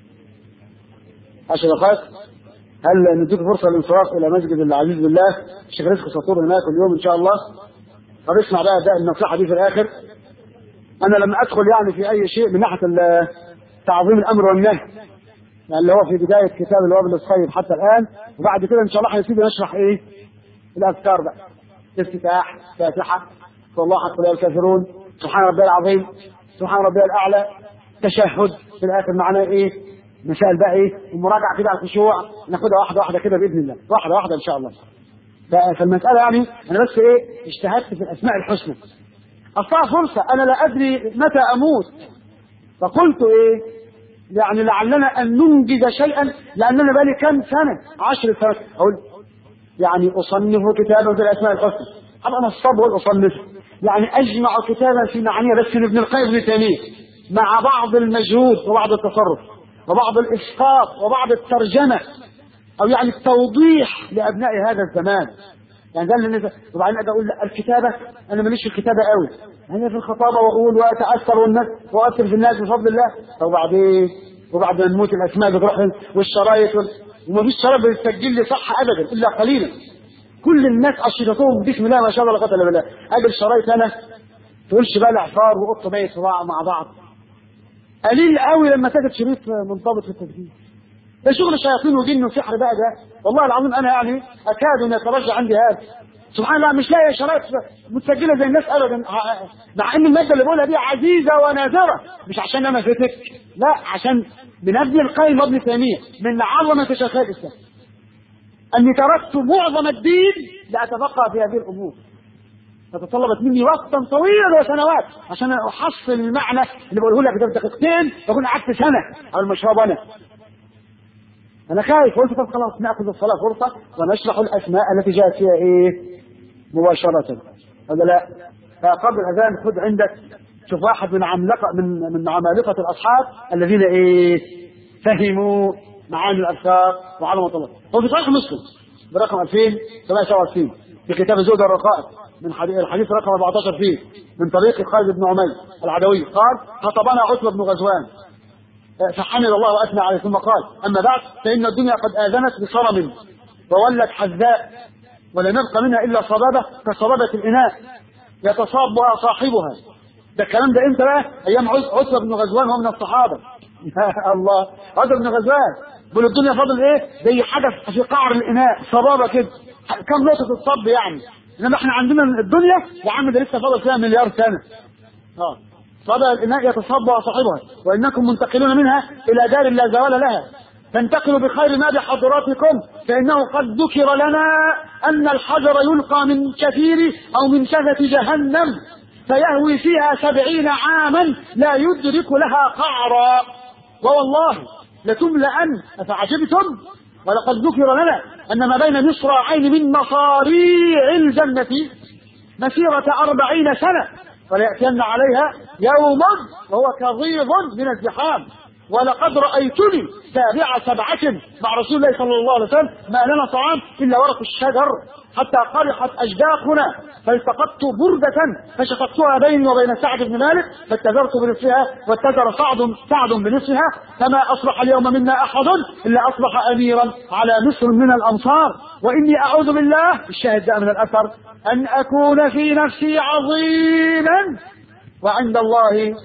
عشر دقائق هل نديك فرصة للانصراف إلى مسجد العزيز بالله الشيخ رزق سطور هناك اليوم إن شاء الله طب اسمع بقى ده النصيحة دي في الآخر أنا لما أدخل يعني في أي شيء من ناحية تعظيم الأمر والنهي يعني اللي هو في بداية كتاب الوابل الصيب حتى الآن وبعد كده إن شاء الله هنبتدي نشرح إيه؟ الأذكار بقى افتتاح فاتحة والله حق الكافرون سبحان ربي العظيم سبحان ربي الاعلى تشهد في الاخر معناه ايه؟ مسائل بقى ايه؟ ومراجعه كده على الخشوع ناخدها واحده واحده كده باذن الله واحده واحده ان شاء الله فالمساله يعني انا بس ايه اجتهدت في الاسماء الحسنى اصلها فرصه انا لا ادري متى اموت فقلت ايه يعني لعلنا ان ننجز شيئا لاننا بقالي كم سنه عشر سنوات اقول يعني اصنف كتابا في الاسماء الحسنى ابقى نصب واصنف يعني اجمع كتابا في معانيه بس لابن القيم ابن تيميه مع بعض المجهود وبعض التصرف وبعض الاسقاط وبعض الترجمه او يعني التوضيح لابناء هذا الزمان يعني ده اللي وبعدين اجي اقول لا الكتابه انا ماليش في الكتابه قوي انا في الخطابه واقول واتاثر والناس واثر في الناس بفضل الله وبعدين وبعد ما نموت الاسماء بتروح والشرايط وال... ومفيش شرايط بتسجل لي صح ابدا الا قليلا كل الناس اشرطتهم بسم الله ما شاء الله لا قوه الا بالله اجي الشرايط انا تقولش بقى الاعفار وقط بيت مع بعض قليل قوي لما تجد شريط منضبط في التسجيل ده شغل شياطين وجن وسحر بقى ده والله العظيم انا يعني اكاد ان يترجع عندي هذا سبحان الله مش لاقي شرايط متسجله زي الناس ابدا مع ان الماده اللي بقولها دي عزيزه ونادره مش عشان انا فتك لا عشان من ابن القيم وابن تيميه من عظمه شيخي الاسلام اني تركت معظم الدين لاتفقه في هذه الامور فتطلبت مني وقتا طويلا وسنوات عشان احصل المعنى اللي بقوله لك ده في دقيقتين بكون قعدت سنه على المشروب انا انا خايف قلت طب خلاص ناخذ الصلاه فرصه ونشرح الاسماء التي جاءت فيها ايه مباشره هذا لا فقبل الاذان خذ عندك شوف واحد من عملقه من من عمالقه الاصحاب الذين ايه فهموا معاني الاذكار وعظمه الله هو في صحيح مسلم برقم 2727 في كتاب زهد الرقائق من حديث الحديث رقم 14 فيه من طريق خالد بن عمير العدوي قال خطبنا عتبه بن غزوان فحمد الله واثنى عليه ثم قال اما بعد فان الدنيا قد اذنت بصرم وولت حذاء ولم يبق منها الا صبابه كصبابه الاناء يتصابها صاحبها ده الكلام ده امتى بقى؟ ايام عتبه بن غزوان هو من الصحابه يا الله عتبه بن غزوان بيقول الدنيا فاضل ايه؟ زي حدث في قعر الاناء صبابه كده كم نقطه الصب يعني انما احنا عندنا الدنيا يا عم ده لسه فاضل فيها مليار سنه اه صدى الإناء يتصبع صاحبها وإنكم منتقلون منها إلى دار لا زوال لها فانتقلوا بخير ما بحضراتكم فإنه قد ذكر لنا أن الحجر يلقى من كثير أو من شفة جهنم فيهوي فيها سبعين عاما لا يدرك لها قعرا ووالله لتملأن أفعجبتم ولقد ذكر لنا أن ما بين مصراعين من مصاريع الجنة مسيرة أربعين سنة وليأتين عليها يوم وهو كظيظ من الزحام ولقد رأيتني سابع سبعة مع رسول الله صلى الله عليه وسلم ما لنا طعام إلا ورق الشجر حتى قرحت أجداقنا فالتقطت بردة فشققتها بيني وبين سعد بن مالك فاتزرت بنصفها واتزر سعد سعد بنصفها فما أصبح اليوم منا أحد إلا أصبح أميرا على مصر من الأمصار وإني أعوذ بالله الشاهد ده من الأثر أن أكون في نفسي عظيما وعند الله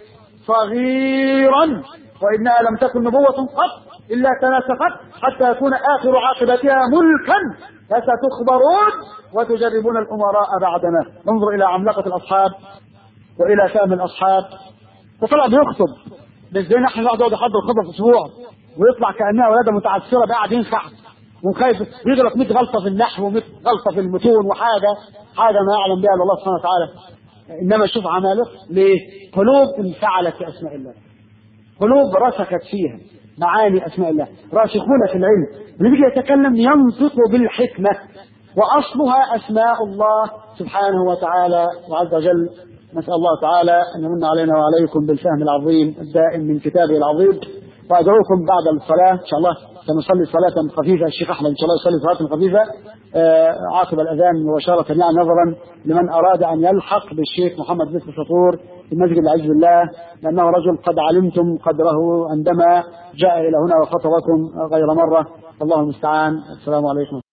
صغيرا وإنها لم تكن نبوة قط إلا تناسخت حتى يكون آخر عاقبتها ملكا فستخبرون وتجربون الأمراء بعدنا انظر إلى عملاقة الأصحاب وإلى فهم الأصحاب فطلع بيخطب مش زي نحن نقعد يحضر خطبة في أسبوع ويطلع كأنها ولادة متعسرة قاعد ينفع وخايف يغلط 100 غلطة في النحو و100 غلطة في المتون وحاجة حاجة ما يعلم بها إلا الله سبحانه وتعالى إنما شوف عمالقة ليه؟ قلوب انفعلت في أسماء الله قلوب رسخت فيها معاني اسماء الله راسخون في العلم اللي بيجي يتكلم ينطق بالحكمه واصلها اسماء الله سبحانه وتعالى وعز وجل نسال الله تعالى ان يمن علينا وعليكم بالفهم العظيم الدائم من كتابه العظيم وادعوكم بعد الصلاه ان شاء الله سنصلي صلاة خفيفة الشيخ أحمد إن شاء الله يصلي صلاة خفيفة آه عقب الأذان مباشرة يعني نظرا لمن أراد أن يلحق بالشيخ محمد بن شطور في مسجد العز بالله لأنه رجل قد علمتم قدره عندما جاء إلى هنا وخطبكم غير مرة الله المستعان السلام عليكم